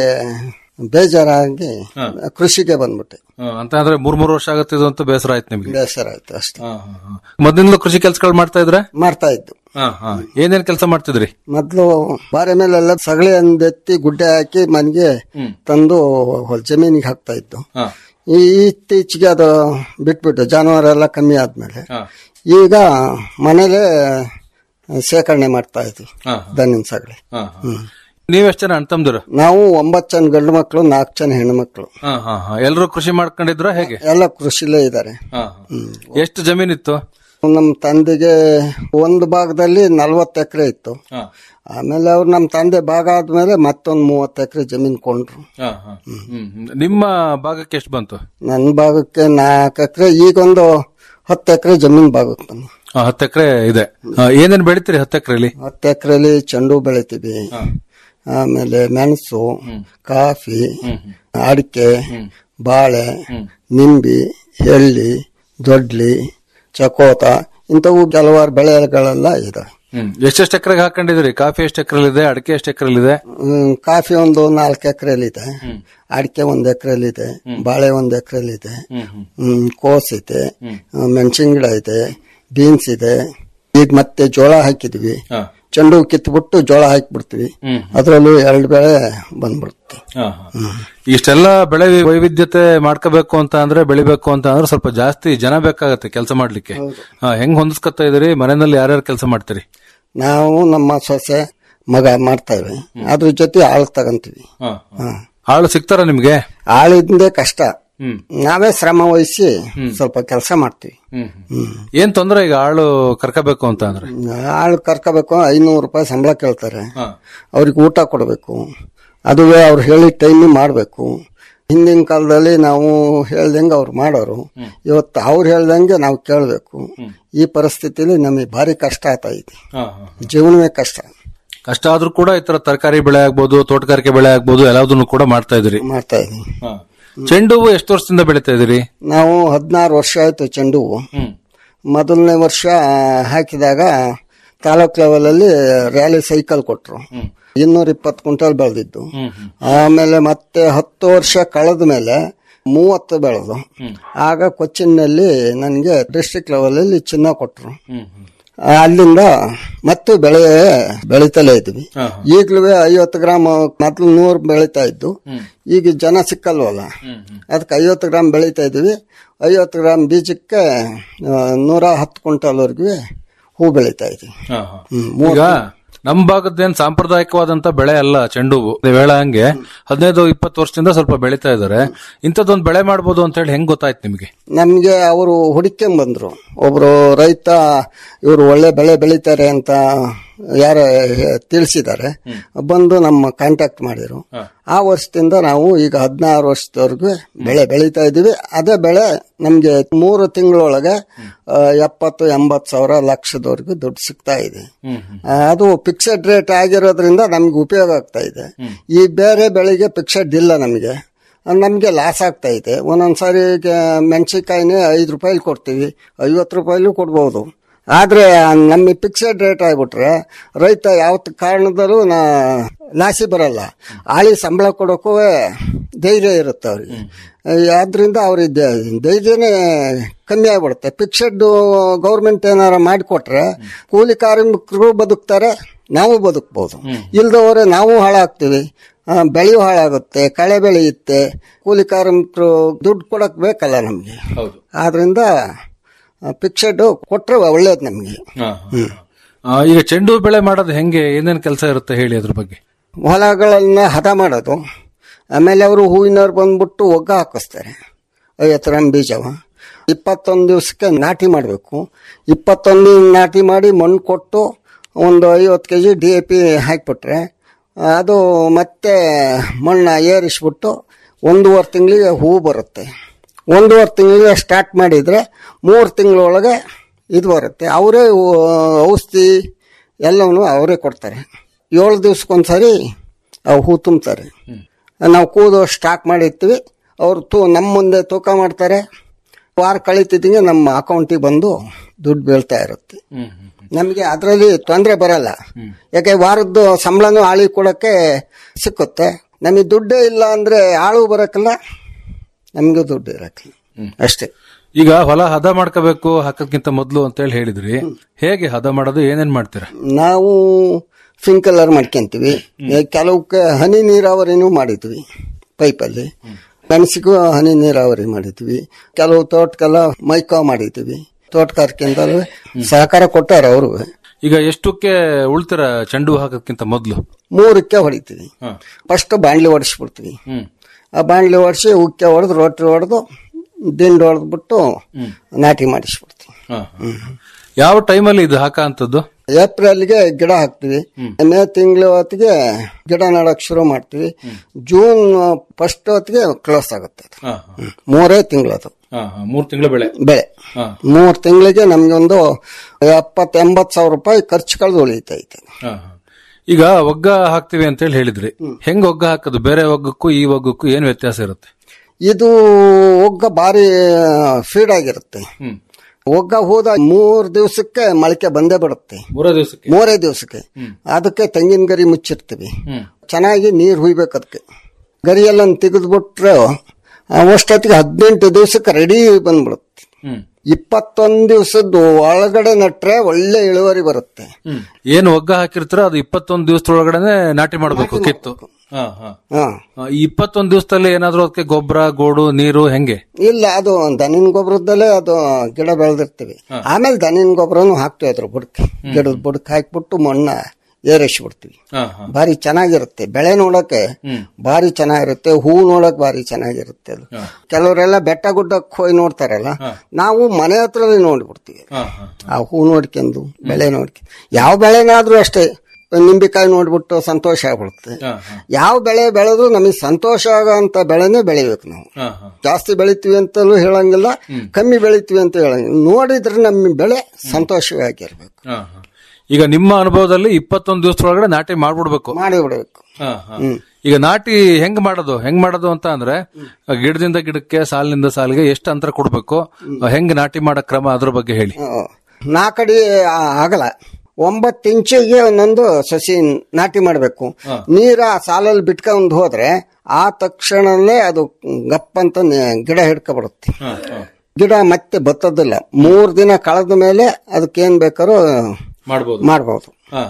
ಬೇಜಾರಾಗಿ ಕೃಷಿಗೆ ಬಂದ್ಬಿಟ್ಟೆ ಆ, ಅಂತ ಅಂದ್ರೆ ಮೂರ್ ಮೂರು ವರ್ಷ ಆಗತ್ತೆ ಇದು ಅಂತ ಬೇಸರ ಆಯ್ತು ನಿಮ್ಗೆ ಬೇಸರ ಆಯ್ತು ಅಷ್ಟೇ ಮೊದಲಿಂದಲೂ ಕೃಷಿ ಕೆಲಸಗಳು ಮಾಡ್ತಾ ಇದ್ರ ಮಾಡ್ತಾ ಇದ್ದು ಏನೇನ್ ಕೆಲಸ ಮಾಡ್ತಿದ್ರಿ ಮೊದ್ಲು ಬಾರೆ ಮೇಲೆಲ್ಲ ಸಗಳಿ ಎತ್ತಿ ಗುಡ್ಡೆ ಹಾಕಿ ಮನೆಗೆ ತಂದು ಹೊಲ್ ಜಮೀನಿಗೆ ಹಾಕ್ತಾ ಇದ್ದು ಈ ಇತ್ತೀಚೆಗೆ ಅದು ಬಿಟ್ಬಿಟ್ಟು ಜಾನುವಾರೆಲ್ಲ ಕಮ್ಮಿ ಆದ್ಮೇಲೆ ಈಗ ಮನೇಲೆ ಶೇಖರಣೆ ಮಾಡ್ತಾ ಇದ್ವಿ ದನಿನ ಸಗಳಿ ಹ್ಮ್. ನೀವೆಷ್ಟು ಜನ ಅಣ್ಣ ತಮ್ದಿರ ನಾವು ಒಂಬತ್ತು ಜನ ಗಂಡು ಮಕ್ಕಳು ನಾಲ್ಕು ಜನ ಹೆಣ್ಣು ಮಕ್ಕಳು ಎಲ್ಲರೂ ಕೃಷಿ ಮಾಡ್ಕೊಂಡಿದ್ರ ಹೇಗೆ ಎಲ್ಲ ಕೃಷಿಲೇ ಇದ್ದಾರೆ ಎಷ್ಟು ಜಮೀನಿತ್ತು ನಮ್ಮ ತಂದೆಗೆ ಒಂದು ಭಾಗದಲ್ಲಿ ನಲ್ವತ್ತು ಎಕರೆ ಇತ್ತು ಆಮೇಲೆ ಅವ್ರು ನಮ್ಮ ತಂದೆ ಭಾಗ ಆದ್ಮೇಲೆ ಮತ್ತೊಂದು ಮೂವತ್ತು ಎಕರೆ ಜಮೀನ್ ಕೊಂಡ್ರು ನಿಮ್ಮ ಭಾಗಕ್ಕೆ ಎಷ್ಟು ಬಂತು ನನ್ನ ಭಾಗಕ್ಕೆ ನಾಲ್ಕು ಎಕರೆ ಈಗೊಂದು ಹತ್ತು ಎಕರೆ ಜಮೀನ್ ಭಾಗಕ್ಕೆ ಬಂದು ಆ, ಹತ್ತು ಎಕರೆ ಇದೆ ಆ, ಏನೇನ್ ಬೆಳಿತೀರಿ ಹತ್ತು ಎಕರೆಲಿ ಹತ್ತು ಎಕರೆಲಿ ಚೆಂಡು ಬೆಳಿತೀವಿ ಆಮೇಲೆ ಮೆಣಸು ಕಾಫಿ ಅಡಿಕೆ ಬಾಳೆ ನಿಂಬಿ ಎಳ್ಳಿ ದೊಡ್ಲಿ ಚಕೋತ ಇಂಥವು ಕೆಲವಾರು ಬೆಳೆಗಳೆಲ್ಲ ಇದಾವೆ ಎಷ್ಟೆಷ್ಟು ಎಕರೆಗೆ ಹಾಕೊಂಡಿದ್ರಿ ಕಾಫಿ ಎಷ್ಟು ಎಕರೆಲಿದೆ ಅಡಿಕೆ ಎಷ್ಟು ಎಕರೆಲಿದೆ ಹ್ಮ್, ಕಾಫಿ ಒಂದು ನಾಲ್ಕು ಎಕರೆಲಿದೆ ಅಡಿಕೆ ಒಂದು ಎಕರೆಲಿದೆ ಬಾಳೆ ಒಂದು ಎಕರೆಲಿದೆ ಹ್ಮ್ ಕೋಸ್ ಇದೆ ಮೆಣಸಿನ ಗಿಡ ಇದೆ ಬೀನ್ಸ್ ಇದೆ ಈಗ ಮತ್ತೆ ಜೋಳ ಹಾಕಿದ್ವಿ ಚೆಂಡು ಹೂ ಕಿತ್ಬಿಟ್ಟು ಜೋಳ ಹಾಕಿಬಿಡ್ತೀವಿ ಅದರಲ್ಲೂ ಎರಡು ಬೆಳೆ ಬಂದ್ಬಿಡುತ್ತೆ ಇಷ್ಟೆಲ್ಲ ಬೆಳೆ ವೈವಿಧ್ಯತೆ ಮಾಡ್ಕೋಬೇಕು ಅಂತ ಅಂದ್ರೆ ಬೆಳಿಬೇಕು ಅಂತ ಅಂದ್ರೆ ಸ್ವಲ್ಪ ಜಾಸ್ತಿ ಜನ ಬೇಕಾಗತ್ತೆ ಕೆಲಸ ಮಾಡ್ಲಿಕ್ಕೆ ಆ, ಹೆಂಗ್ ಹೊಂದಿಸ್ಕೊತಾ ಇದೀರಿ ಮನೆಯಲ್ಲಿ ಯಾರ್ಯಾರು ಕೆಲಸ ಮಾಡ್ತೀರಿ ನಾವು ನಮ್ಮ ಸೊಸೆ ಮಗ ಮಾಡ್ತೇವೆ ಅದ್ರ ಜೊತೆ ಆಳ್ ತಗಂತೀವಿ ಹ. ಆಳು ಸಿಗ್ತಾರ ನಿಮ್ಗೆ ಆಳಿಂದೇ ಕಷ್ಟ ನಾವೇ ಶ್ರಮ ವಹಿಸಿ ಸ್ವಲ್ಪ ಕೆಲಸ ಮಾಡ್ತೀವಿ ಏನ್ ತೊಂದ್ರೆ ಈಗ ಆಳು ಕರ್ಕೋಬೇಕು ಅಂತ ಅಂದ್ರೆ ಆಳು ಕರ್ಕೋಬೇಕು ಐನೂರು ರೂಪಾಯಿ ಸಂಬಳ ಕೇಳ್ತಾರೆ ಅವ್ರಿಗೆ ಊಟ ಕೊಡಬೇಕು ಅದುವೇ ಅವ್ರು ಹೇಳಿದ ಟೈಮಿಗೆ ಮಾಡಬೇಕು ಹಿಂದಿನ ಕಾಲದಲ್ಲಿ ನಾವು ಹೇಳ್ದಂಗೆ ಅವ್ರು ಮಾಡೋರು ಇವತ್ತು ಅವ್ರು ಹೇಳ್ದಂಗೆ ನಾವು ಕೇಳಬೇಕು ಈ ಪರಿಸ್ಥಿತಿಲಿ ನಮಗೆ ಭಾರಿ ಕಷ್ಟ ಆಗ್ತಾ ಇದೆ ಜೀವನವೇ ಕಷ್ಟ ಕಷ್ಟ ಆದ್ರೂ ಕೂಡ ಈ ತರ ತರಕಾರಿ ಬೆಳೆ ಆಗ್ಬೋದು ತೋಟಗಾರಿಕೆ ಬೆಳೆ ಆಗ್ಬೋದು ಎಲ್ಲದನ್ನು ಕೂಡ ಮಾಡ್ತಾ ಇದ್ರಿ ಮಾಡ್ತಾ ಇದೀವಿ ಚೆಂಡು ಹೂವು ಎಷ್ಟು ವರ್ಷದಿಂದ ಬೆಳಿತಾ ಇದೀರಿ ನಾವು ಹದಿನಾರು ವರ್ಷ ಆಯ್ತು ಚೆಂಡು ಹೂವು ಮೊದಲನೇ ವರ್ಷ ಹಾಕಿದಾಗ ತಾಲೂಕ್ ಲೆವೆಲ್ ಅಲ್ಲಿ ರ್ಯಾಲಿ ಸೈಕಲ್ ಕೊಟ್ರು ಇನ್ನೂರ ಇಪ್ಪತ್ತು ಕ್ವಿಂಟಲ್ ಬೆಳೆದಿದ್ದು ಆಮೇಲೆ ಮತ್ತೆ ಹತ್ತು ವರ್ಷ ಕಳೆದ ಮೇಲೆ ಮೂವತ್ತು ಬೆಳೆದು ಆಗ ಕೊಚ್ಚಿನಲ್ಲಿ ನನಗೆ ಡಿಸ್ಟ್ರಿಕ್ಟ್ ಲೆವೆಲ್ ಅಲ್ಲಿ ಚಿನ್ನ ಕೊಟ್ರು ಆ, ಅಲ್ಲಿಂದ ಮತ್ತೆ ಬೆಳೆ ಬೆಳಿತಲೇ ಇದ್ವಿ ಈಗ್ಲೂ ಐವತ್ತು ಗ್ರಾಮ್ ಮೊದ್ಲು ನೂರು ಬೆಳಿತಾ ಇದ್ದು ಈಗ ಜನ ಸಿಕ್ಕಲ್ವಲ್ಲ ಅದಕ್ಕೆ ಐವತ್ತು ಗ್ರಾಮ್ ಬೆಳಿತಾ ಇದ್ವಿ ಐವತ್ತು ಗ್ರಾಮ್ ಬೀಜಕ್ಕೆ ಆ, ನೂರ ಹತ್ತು ಕ್ವಿಂಟಲ್ವರೆಗೂ ಹೂ ಬೆಳಿತಾ ಇದ್ವಿ ಹ್ಮ್, ಈಗ ಮೂವತ್ತು- ನಮ್ ಭಾಗದ್ದೇನ್ ಸಾಂಪ್ರದಾಯಿಕವಾದಂತ ಬೆಳೆ ಅಲ್ಲ ಚೆಂಡು ಹೂವು ನೀವ್ ಹೇಳ ಹಂಗೆ ಹದಿನೈದು ಇಪ್ಪತ್ತು ವರ್ಷದಿಂದ ಸ್ವಲ್ಪ ಬೆಳಿತಾ ಇದಾರೆ ಇಂಥದ್ದೊಂದು ಬೆಳೆ ಮಾಡ್ಬೋದು ಅಂತ ಹೇಳಿ ಹೆಂಗ್ ಗೊತ್ತಾಯ್ತು ನಿಮ್ಗೆ ನಮ್ಗೆ ಅವರು ಹುಡುಕೊಂಡ್ ಬಂದ್ರು ಒಬ್ರು ರೈತ ಇವರು ಒಳ್ಳೆ ಬೆಳೆ ಬೆಳಿತಾರೆ ಅಂತ ಯಾರ ತಿಳಿಸಿದ್ದಾರೆ ಬಂದು ನಮ್ಮ ಕಾಂಟ್ಯಾಕ್ಟ್ ಮಾಡಿದ್ರು ಆ ವರ್ಷದಿಂದ ನಾವು ಈಗ ಹದಿನಾರು ವರ್ಷದವರೆಗೂ ಬೆಳೆ ಬೆಳಿತಾ ಇದೀವಿ ಅದೇ ಬೆಳೆ ನಮ್ಗೆ ಮೂರು ತಿಂಗಳೊಳಗೆ ಆ, ಎಪ್ಪತ್ತು ಎಂಬತ್ತು ಸಾವಿರ ಲಕ್ಷದವರೆಗೂ ದುಡ್ಡು ಸಿಗ್ತಾ ಇದೆ ಆ, ಅದು ಫಿಕ್ಸೆಡ್ ರೇಟ್ ಆಗಿರೋದ್ರಿಂದ ನಮ್ಗೆ ಉಪಯೋಗ ಆಗ್ತಾ ಇದೆ ಈ ಬೇರೆ ಬೆಳೆಗೆ ಫಿಕ್ಸೆಡ್ ಇಲ್ಲ ನಮಗೆ ನಮಗೆ ಲಾಸ್ ಆಗ್ತಾ ಇದೆ ಒಂದೊಂದ್ಸಾರಿ ಮೆಣಸಿನ್ಕಾಯಿನೇ ಐದು ರೂಪಾಯಿಲಿ ಕೊಡ್ತೀವಿ ಐವತ್ತು ರೂಪಾಯಿಲೂ ಕೊಡ್ಬೋದು ಆದ್ರೆ ನಮಗೆ ಫಿಕ್ಸೆಡ್ ರೇಟ್ ಆಗ್ಬಿಟ್ರೆ ರೈತ ಯಾವ ಕಾರಣದಲ್ಲೂ ನಾ ಲಾಸಿ ಬರಲ್ಲ ಆಳಿ ಸಂಬಳ ಕೊಡೋಕ್ಕೂ ಧೈರ್ಯ ಇರುತ್ತೆ ಅವ್ರಿಗೆ ಆದ್ರಿಂದ ಅವ್ರಿಗೆ ಧೈರ್ಯನೇ ಕಮ್ಮಿ ಆಗ್ಬಿಡುತ್ತೆ ಫಿಕ್ಸೆಡ್ ಗೌರ್ಮೆಂಟ್ ಏನಾರ ಮಾಡಿಕೊಟ್ರೆ ಕೂಲಿ ಕಾರ್ಮಿಕರು ಬದುಕ್ತಾರೆ ನಾವು ಬದುಕ್ಬೋದು ಇಲ್ದವರೆ ನಾವು ಹಾಳಾಗ್ತೀವಿ ಆ, ಬೆಳೆಯೂ ಹಾಳಾಗುತ್ತೆ ಕಳೆ ಬೆಳೆಯುತ್ತೆ ಕೂಲಿ ಕಾರ್ಮಿಕರು ದುಡ್ಡು ಕೊಡಕ್ ಬೇಕಲ್ಲ ನಮ್ಗೆ ಆದ್ರಿಂದ ಫಿಕ್ಸೆಡ್ ಕೊಟ್ರೆ ಒಳ್ಳೇದು ನಮ್ಗೆ ಆ, ಈಗ ಚೆಂಡು ಹೂ ಬೆಳೆ ಮಾಡೋದು ಹೆಂಗೆ ಏನೇನ್ ಕೆಲಸ ಇರುತ್ತೆ ಹೇಳಿ ಅದ್ರ ಬಗ್ಗೆ ಹೊಲಗಳನ್ನ ಹದ ಮಾಡೋದು ಆಮೇಲೆ ಅವರು ಹೂವಿನವ್ರು ಬಂದ್ಬಿಟ್ಟು ಒಗ್ಗ ಹಾಕಿಸ್ತಾರೆ ಐವತ್ತು ಗ್ರಾಮ್ ಬೀಜವ ಇಪ್ಪತ್ತೊಂದು ದಿವಸಕ್ಕೆ ನಾಟಿ ಮಾಡಬೇಕು ಇಪ್ಪತ್ತೊಂದು ನಾಟಿ ಮಾಡಿ ಮಣ್ಣು ಕೊಟ್ಟು ಒಂದು ಐವತ್ತು K G D A P ಹಾಕಿಬಿಟ್ರೆ ಅದು ಮತ್ತೆ ಮಣ್ಣು ಏರಿಸ್ಬಿಟ್ಟು ಒಂದೂವರೆ ತಿಂಗಳಿಗೆ ಹೂವು ಬರುತ್ತೆ ಒಂದೂವರೆ ತಿಂಗಳಿಗೆ ಸ್ಟಾರ್ಟ್ ಮಾಡಿದರೆ ಮೂರು ತಿಂಗಳೊಳಗೆ ಇದು ಬರುತ್ತೆ ಅವರೇ ಔಷಧಿ ಎಲ್ಲವನ್ನೂ ಅವರೇ ಕೊಡ್ತಾರೆ ಏಳು ದಿವ್ಸಕ್ಕೊಂದ್ಸರಿ ಅವು ಹೂ ತುಂಬ್ತಾರೆ ನಾವು ಕೂದು ಸ್ಟಾಕ್ ಮಾಡಿರ್ತೀವಿ ಅವ್ರು ತೂ ನಮ್ಮ ಮುಂದೆ ತೂಕ ಮಾಡ್ತಾರೆ ವಾರ ಕಳೀತಿದ್ದಂಗೆ ನಮ್ಮ ಅಕೌಂಟಿಗೆ ಬಂದು ದುಡ್ಡು ಬೀಳ್ತಾ ಇರುತ್ತೆ ನಮಗೆ ಅದರಲ್ಲಿ ತೊಂದರೆ ಬರಲ್ಲ ಯಾಕೆ ವಾರದ್ದು ಸಂಬಳನೂ ಆಳಿ ಕೊಡೋಕ್ಕೆ ಸಿಕ್ಕುತ್ತೆ ನಮಗೆ ದುಡ್ಡೇ ಇಲ್ಲ ಅಂದರೆ ಆಳು ಬರೋಕ್ಕಲ್ಲ ನಮಗೂ ದುಡ್ಡು ಇರಕ್ಕಿಲ್ಲ ಅಷ್ಟೇ ಈಗ ಹೊಲ ಹದ ಮಾಡ್ಕೋಬೇಕು ಹಾಕೋದ್ಕಿಂತ ಮೊದಲು ಅಂತ ಹೇಳಿ ಹೇಳಿದ್ರಿ ಹೇಗೆ ಹದ ಮಾಡೋದು ಏನೇನ್ ಮಾಡ್ತೀರಾ ನಾವು ಸ್ಪ್ರಿಂಕಲರ್ ಮಾಡ್ಕೊಂತೀವಿ ಕೆಲವಕ್ಕೆ ಹನಿ ನೀರಾವರಿನೂ ಮಾಡಿದ್ವಿ ಪೈಪಲ್ಲಿ ಮೆಣಸಿಗೂ ಹನಿ ನೀರಾವರಿ ಮಾಡಿದ್ವಿ ಕೆಲವು ತೋಟಕ್ಕೆಲ್ಲ ಮೈಕಾ ಮಾಡಿದ್ವಿ ತೋಟಗಾರಿಕೆಯಿಂದಲೂ ಸಹಕಾರ ಕೊಟ್ಟಾರ ಅವರು ಈಗ ಎಷ್ಟಕ್ಕೆ ಉಳ್ತೀರ ಚೆಂಡು ಹೂ ಹಾಕೋದ್ಕಿಂತ ಮೊದಲು ಮೂರಕ್ಕೆ ಹೊಡಿತೀವಿ ಫಸ್ಟ್ ಬಾಣ್ಲಿ ಹೊಡಿಸ್ಬಿಡ್ತೀವಿ ಆ ಬಾಣ್ಲಿ ಹೊಡಿಸಿ ಉಕ್ಕೆ ಹೊಡೆದು ರೊಟ್ಟಿ ಹೊಡೆದು ದಿಂಡು ಹೊಡೆದ್ಬಿಟ್ಟು ನಾಟಿ ಮಾಡಿಸ್ಬಿಡ್ತೀವಿ ಯಾವ ಟೈಮಲ್ಲಿ ಇದು ಹಾಕ ಅಂತದ್ದು ಏಪ್ರಿಲ್ಗೆ ಗಿಡ ಹಾಕ್ತಿವಿ ಮೇ ತಿಂಗಳ ಹೊತ್ತಿಗೆ ಗಿಡ ನೆಡಕ್ ಶುರು ಮಾಡ್ತೀವಿ ಜೂನ್ ಫಸ್ಟ್ ಹೊತ್ತಿಗೆ ಕ್ಲೋಸ್ ಆಗುತ್ತೆ ಅದು. ಹ್ಮ್. ಮೂರೇ ತಿಂಗಳು ಅದು ಮೂರ್ ತಿಂಗಳ ಬೆಳೆ ಬೆಳೆ ಮೂರ್ ತಿಂಗಳಿಗೆ ನಮ್ಗೆ ಒಂದು ಎಪ್ಪತ್ ಎಂಬತ್ ಸಾವಿರ ರೂಪಾಯಿ ಖರ್ಚು ಕಳೆದು ಉಳಿತೈತೆ ಈಗ ಒಗ್ಗ ಹಾಕ್ತಿವಿ ಅಂತ ಹೇಳಿ ಹೇಳಿದ್ರಿ ಹೆಂಗ್ ಒಗ್ಗ ಹಾಕೋದು ಬೇರೆ ಒಗ್ಗಕ್ಕೂ ಈ ಒಗ್ಗಕ್ಕೂ ಏನ್ ವ್ಯತ್ಯಾಸ ಇರುತ್ತೆ ಇದು ಒಗ್ಗ ಭಾರಿ ಫೀಡ್ ಆಗಿರುತ್ತೆ ಒಗ್ಗ ಹೋದ ಮೂರ್ ದಿವಸಕ್ಕೆ ಮೊಳಕೆ ಬಂದೇ ಬಿಡುತ್ತೆ ಮೂರ ದಿವಸಕ್ಕೆ ಮೂರೇ ದಿವಸಕ್ಕೆ ಅದಕ್ಕೆ ತೆಂಗಿನ ಗರಿ ಮುಚ್ಚಿರ್ತೀವಿ ಚೆನ್ನಾಗಿ ನೀರು ಹುಯ್ಬೇಕು ಅದಕ್ಕೆ ಗರಿ ಎಲ್ಲ ತೆಗೆದ್ಬಿಟ್ರೆ ಅಷ್ಟೊತ್ತಿಗೆ ಹದಿನೆಂಟು ದಿವಸಕ್ಕೆ ರೆಡಿ ಬಂದ್ಬಿಡುತ್ತೆ ಇಪ್ಪತ್ತೊಂದು ದಿವಸದ ಒಳಗಡೆ ನಟ್ರೆ ಒಳ್ಳೆ ಇಳುವರಿ ಬರುತ್ತೆ ಏನ್ ಒಗ್ಗ ಹಾಕಿರ್ತೀರ ಅದು ಇಪ್ಪತ್ತೊಂದು ದಿವಸದೊಳಗಡೆ ನಾಟಿ ಮಾಡ್ಬೇಕು ಕಿತ್ತು ಹಾ, ಹಾ. ಹಾ ಆ, ಈ ಇಪ್ಪತ್ತೊಂದು ದಿವಸದಲ್ಲಿ ಏನಾದ್ರೂ ಅದಕ್ಕೆ ಗೊಬ್ಬರ ಗೋಡು ನೀರು ಹೆಂಗೆ ಇಲ್ಲ ಅದು ದನಿನ ಗೊಬ್ಬರದಲ್ಲೇ ಅದು ಗಿಡ ಬೆಳೆದಿರ್ತೀವಿ ಆಮೇಲೆ ದನಿನ ಗೊಬ್ಬರನು ಹಾಕ್ತೀವಿ ಅದ್ರ ಬುಡಕ್ಕೆ ಗಿಡದ ಬುಡಕ್ಕೆ ಹಾಕ್ಬಿಟ್ಟು ಮಣ್ಣ ಏರಿಸ್ಬಿಡ್ತೀವಿ ಭಾರಿ ಚೆನ್ನಾಗಿರುತ್ತೆ ಬೆಳೆ ನೋಡಕ್ಕೆ ಭಾರಿ ಚೆನ್ನಾಗಿರುತ್ತೆ ಹೂ ನೋಡಕ್ ಭಾರಿ ಚೆನ್ನಾಗಿರುತ್ತೆ ಅದು ಕೆಲವರೆಲ್ಲ ಬೆಟ್ಟ ಗುಡ್ಡಕ್ಕೆ ಹೋಗಿ ನೋಡ್ತಾರಲ್ಲ ನಾವು ಮನೆ ಹತ್ರನೇ ನೋಡ್ಬಿಡ್ತೀವಿ ಆ ಹೂ ನೋಡ್ಕೊಂಡು ಬೆಳೆ ನೋಡ್ಕೊಂಡು ಯಾವ ಬೆಳೆನಾದ್ರೂ ಅಷ್ಟೇ ನಿಂಬೆಕಾಯಿ ನೋಡ್ಬಿಟ್ಟು ಸಂತೋಷ ಆಗ್ಬಿಡುತ್ತೆ ಯಾವ ಬೆಳೆ ಬೆಳೆದ್ರು ನಮಗೆ ಸಂತೋಷ ಆಗೋ ಬೆಳೆನೇ ಬೆಳಿಬೇಕು ನಾವು ಜಾಸ್ತಿ ಬೆಳಿತೀವಿ ಅಂತಲೂ ಹೇಳಂಗಿಲ್ಲ ಕಮ್ಮಿ ಬೆಳಿತೀವಿ ಅಂತ ಹೇಳಂಗಿಲ್ಲ ನೋಡಿದ್ರೆ ನಮ್ಮ ಬೆಳೆ ಸಂತೋಷವಾಗಿರ್ಬೇಕು ಈಗ ನಿಮ್ಮ ಅನುಭವದಲ್ಲಿ ಇಪ್ಪತ್ತೊಂದು ದಿವಸದೊಳಗಡೆ ನಾಟಿ ಮಾಡ್ಬಿಡ್ಬೇಕು ಮಾಡಿಬಿಡ್ಬೇಕು ಈಗ ನಾಟಿ ಹೆಂಗ್ ಮಾಡೋದು ಹೆಂಗ್ ಮಾಡೋದು ಅಂತ ಅಂದ್ರೆ ಗಿಡದಿಂದ ಗಿಡಕ್ಕೆ ಸಾಲಿನಿಂದ ಸಾಲಿಗೆ ಎಷ್ಟು ಅಂತರ ಕೊಡ್ಬೇಕು ಹೆಂಗ್ ನಾಟಿ ಮಾಡೋ ಕ್ರಮ ಅದ್ರ ಬಗ್ಗೆ ಹೇಳಿ ನಾಲ್ಕಡಿ ಆಗಲ್ಲ ಒಂಬತ್ತು ಇಂಚಿಗೆ ಒಂದೊಂದು ಸಸಿ ನಾಟಿ ಮಾಡಬೇಕು ನೀರ ಆ ಸಾಲಲ್ಲಿ ಬಿಟ್ಕೊಂಡು ಹೋದ್ರೆ ಆ ತಕ್ಷಣಲ್ಲೇ ಅದು ಗಪ್ಪಂತ ನೆ- ಗಿಡ ಹಿಡ್ಕೊಬಿಡುತ್ತೆ ಗಿಡ ಮತ್ತೆ ಬತ್ತದಿಲ್ಲ ಮೂರ್ ದಿನ ಕಳೆದ ಮೇಲೆ ಅದಕ್ಕೇನ್ ಬೇಕಾದ್ರೂ ಮಾಡ್ಬೋದು ಮಾಡ್ಬೋದು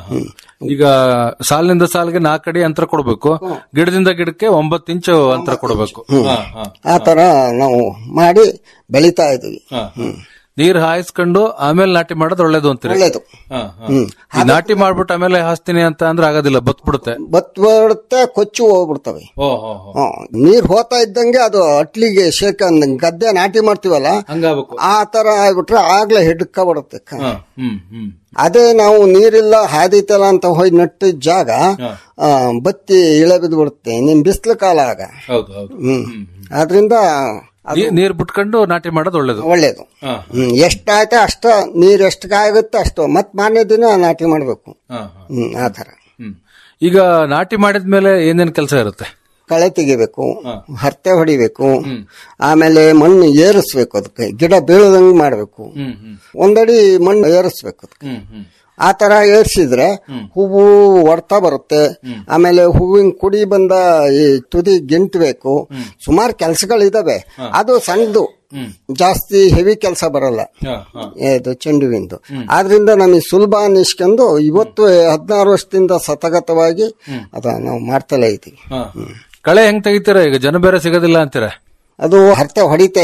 ಈಗ ಸಾಲಿನಿಂದ ಸಾಲಿಗೆ ನಾಲ್ಕಡಿ ಅಂತರ ಕೊಡ್ಬೇಕು ಗಿಡದಿಂದ ಗಿಡಕ್ಕೆ ಒಂಬತ್ತು ಇಂಚು ಅಂತರ ಕೊಡಬೇಕು ಆ ತರ ನಾವು ಮಾಡಿ ಬೆಳಿತಾ ಇದೀವಿ ನೀರ್ ಹಾಯಿಸ್ಕೊಂಡು ಆಮೇಲೆ ನಾಟಿ ಮಾಡೋದು ಒಳ್ಳೇದು ಅಂತೀರಿ ಒಳ್ಳೇದು ಹಾ, ಹಾ. ಈ ನಾಟಿ ಮಾಡ್ಬಿಟ್ಟು ಆಮೇಲೆ ಹಾಸ್ತೀನಿ ಅಂತ ಅಂದ್ರೆ ಆಗೋದಿಲ್ಲ ಬತ್ ಬಿಡುತ್ತೆ ಬತ್ ಬಿಡುತ್ತೆ ಕೊಚ್ಚು ಹೋಗ್ಬಿಡ್ತವೆ ಓ ಹೋ ಹೋ. ಹ್ಮ್. ನೀರ್ ಹೋತಾ ಇದ್ದಂಗೆ ಅದು ಅಟ್ಲಿಗೆ ಶೇಕ್ ಅಂದಂಗೆ ಗದ್ದೆ ನಾಟಿ ಮಾಡ್ತೀವಲ್ಲ ಹಂಗಾಗ್ಬೇಕು ಆ ತರ ಆಗ್ಬಿಟ್ರೆ ಆಗ್ಲೇ ಹಿಡ್ಕ ಬಿಡುತ್ತೆ ಹಾ, ಹ್ಮ್ ಹ್ಮ್ ಅದೇ ನಾವು ನೀರಿಲ್ಲ ಹಾದಿತಲ್ಲ ಅಂತ ಹೋಗಿ ನಟ್ಟಿದ ಜಾಗ ಆ, ಬತ್ತಿ ಇಳೆ ಬಿದ್ದು ಬಿಡುತ್ತೆ ನಿಮ್ ಬಿಸಿಲು ಕಾಲ ಆಗ ಹೌದು ಹೌದು ಹ್ಮ್ ಆದ್ರಿಂದ ಅದು ನೀ- ನೀರ್ ಬಿಟ್ಕೊಂಡು ನಾಟಿ ಮಾಡೋದು ಒಳ್ಳೇದು ಒಳ್ಳೇದು ಹಾ. ಹ್ಮ್ ಎಷ್ಟಾಯ್ತು ಅಷ್ಟ ನೀರ್ ಎಷ್ಟಕ್ಕಾಗುತ್ತೆ ಅಷ್ಟು ಮತ್ ಮಾರನೇ ದಿನ ನಾಟಿ ಮಾಡ್ಬೇಕು ಹಾ, ಹಾ. ಹ್ಮ್ ಆ ತರ ಹ್ಮ್. ಈಗ ನಾಟಿ ಮಾಡಿದ್ಮೇಲೆ ಏನೇನ್ ಕೆಲಸ ಇರುತ್ತೆ ಕಳೆ ತೆಗಿಬೇಕು ಹರ್ತೆ ಹೊಡಿಬೇಕು ಆಮೇಲೆ ಮಣ್ಣು ಏರಿಸ್ಬೇಕು ಅದಕ್ಕೆ ಗಿಡ ಬೀಳದಂಗ್ ಮಾಡ್ಬೇಕು ಒಂದಡಿ ಮಣ್ಣು ಏರಿಸ್ಬೇಕು ಅದಕ್ಕೆ ಆ ತರ ಏರ್ಸಿದ್ರೆ ಹೂವು ಹೊಡ್ತಾ ಬರುತ್ತೆ ಆಮೇಲೆ ಹೂವಿನ ಕುಡಿ ಬಂದ ಈ ತುದಿ ಗಿಂಟ್ಬೇಕು ಸುಮಾರು ಕೆಲಸಗಳಿದಾವೆ ಅದು ಸಣ್ಣದು ಜಾಸ್ತಿ ಹೆವಿ ಕೆಲಸ ಬರಲ್ಲ ಇದು ಚೆಂಡುವಿಂದು ಆದ್ರಿಂದ ನಮಗೆ ಸುಲಭ ಅನ್ನಿಸ್ಕೊಂಡು ಇವತ್ತು ಹದಿನಾರು ವರ್ಷದಿಂದ ಸತತವಾಗಿ ಅದ ನಾವು ಮಾಡ್ತಲೇ ಇದ್ದೀವಿ ಕಳೆ ಹೆಂಗ್ ತೆಗಿತೀರಾ ಈಗ ಜನ ಬೇರೆ ಸಿಗೋದಿಲ್ಲ ಅಂತೀರ ಅದು ಹರ್ತೆ ಹೊಡಿತಾ ಇಲ್ಲ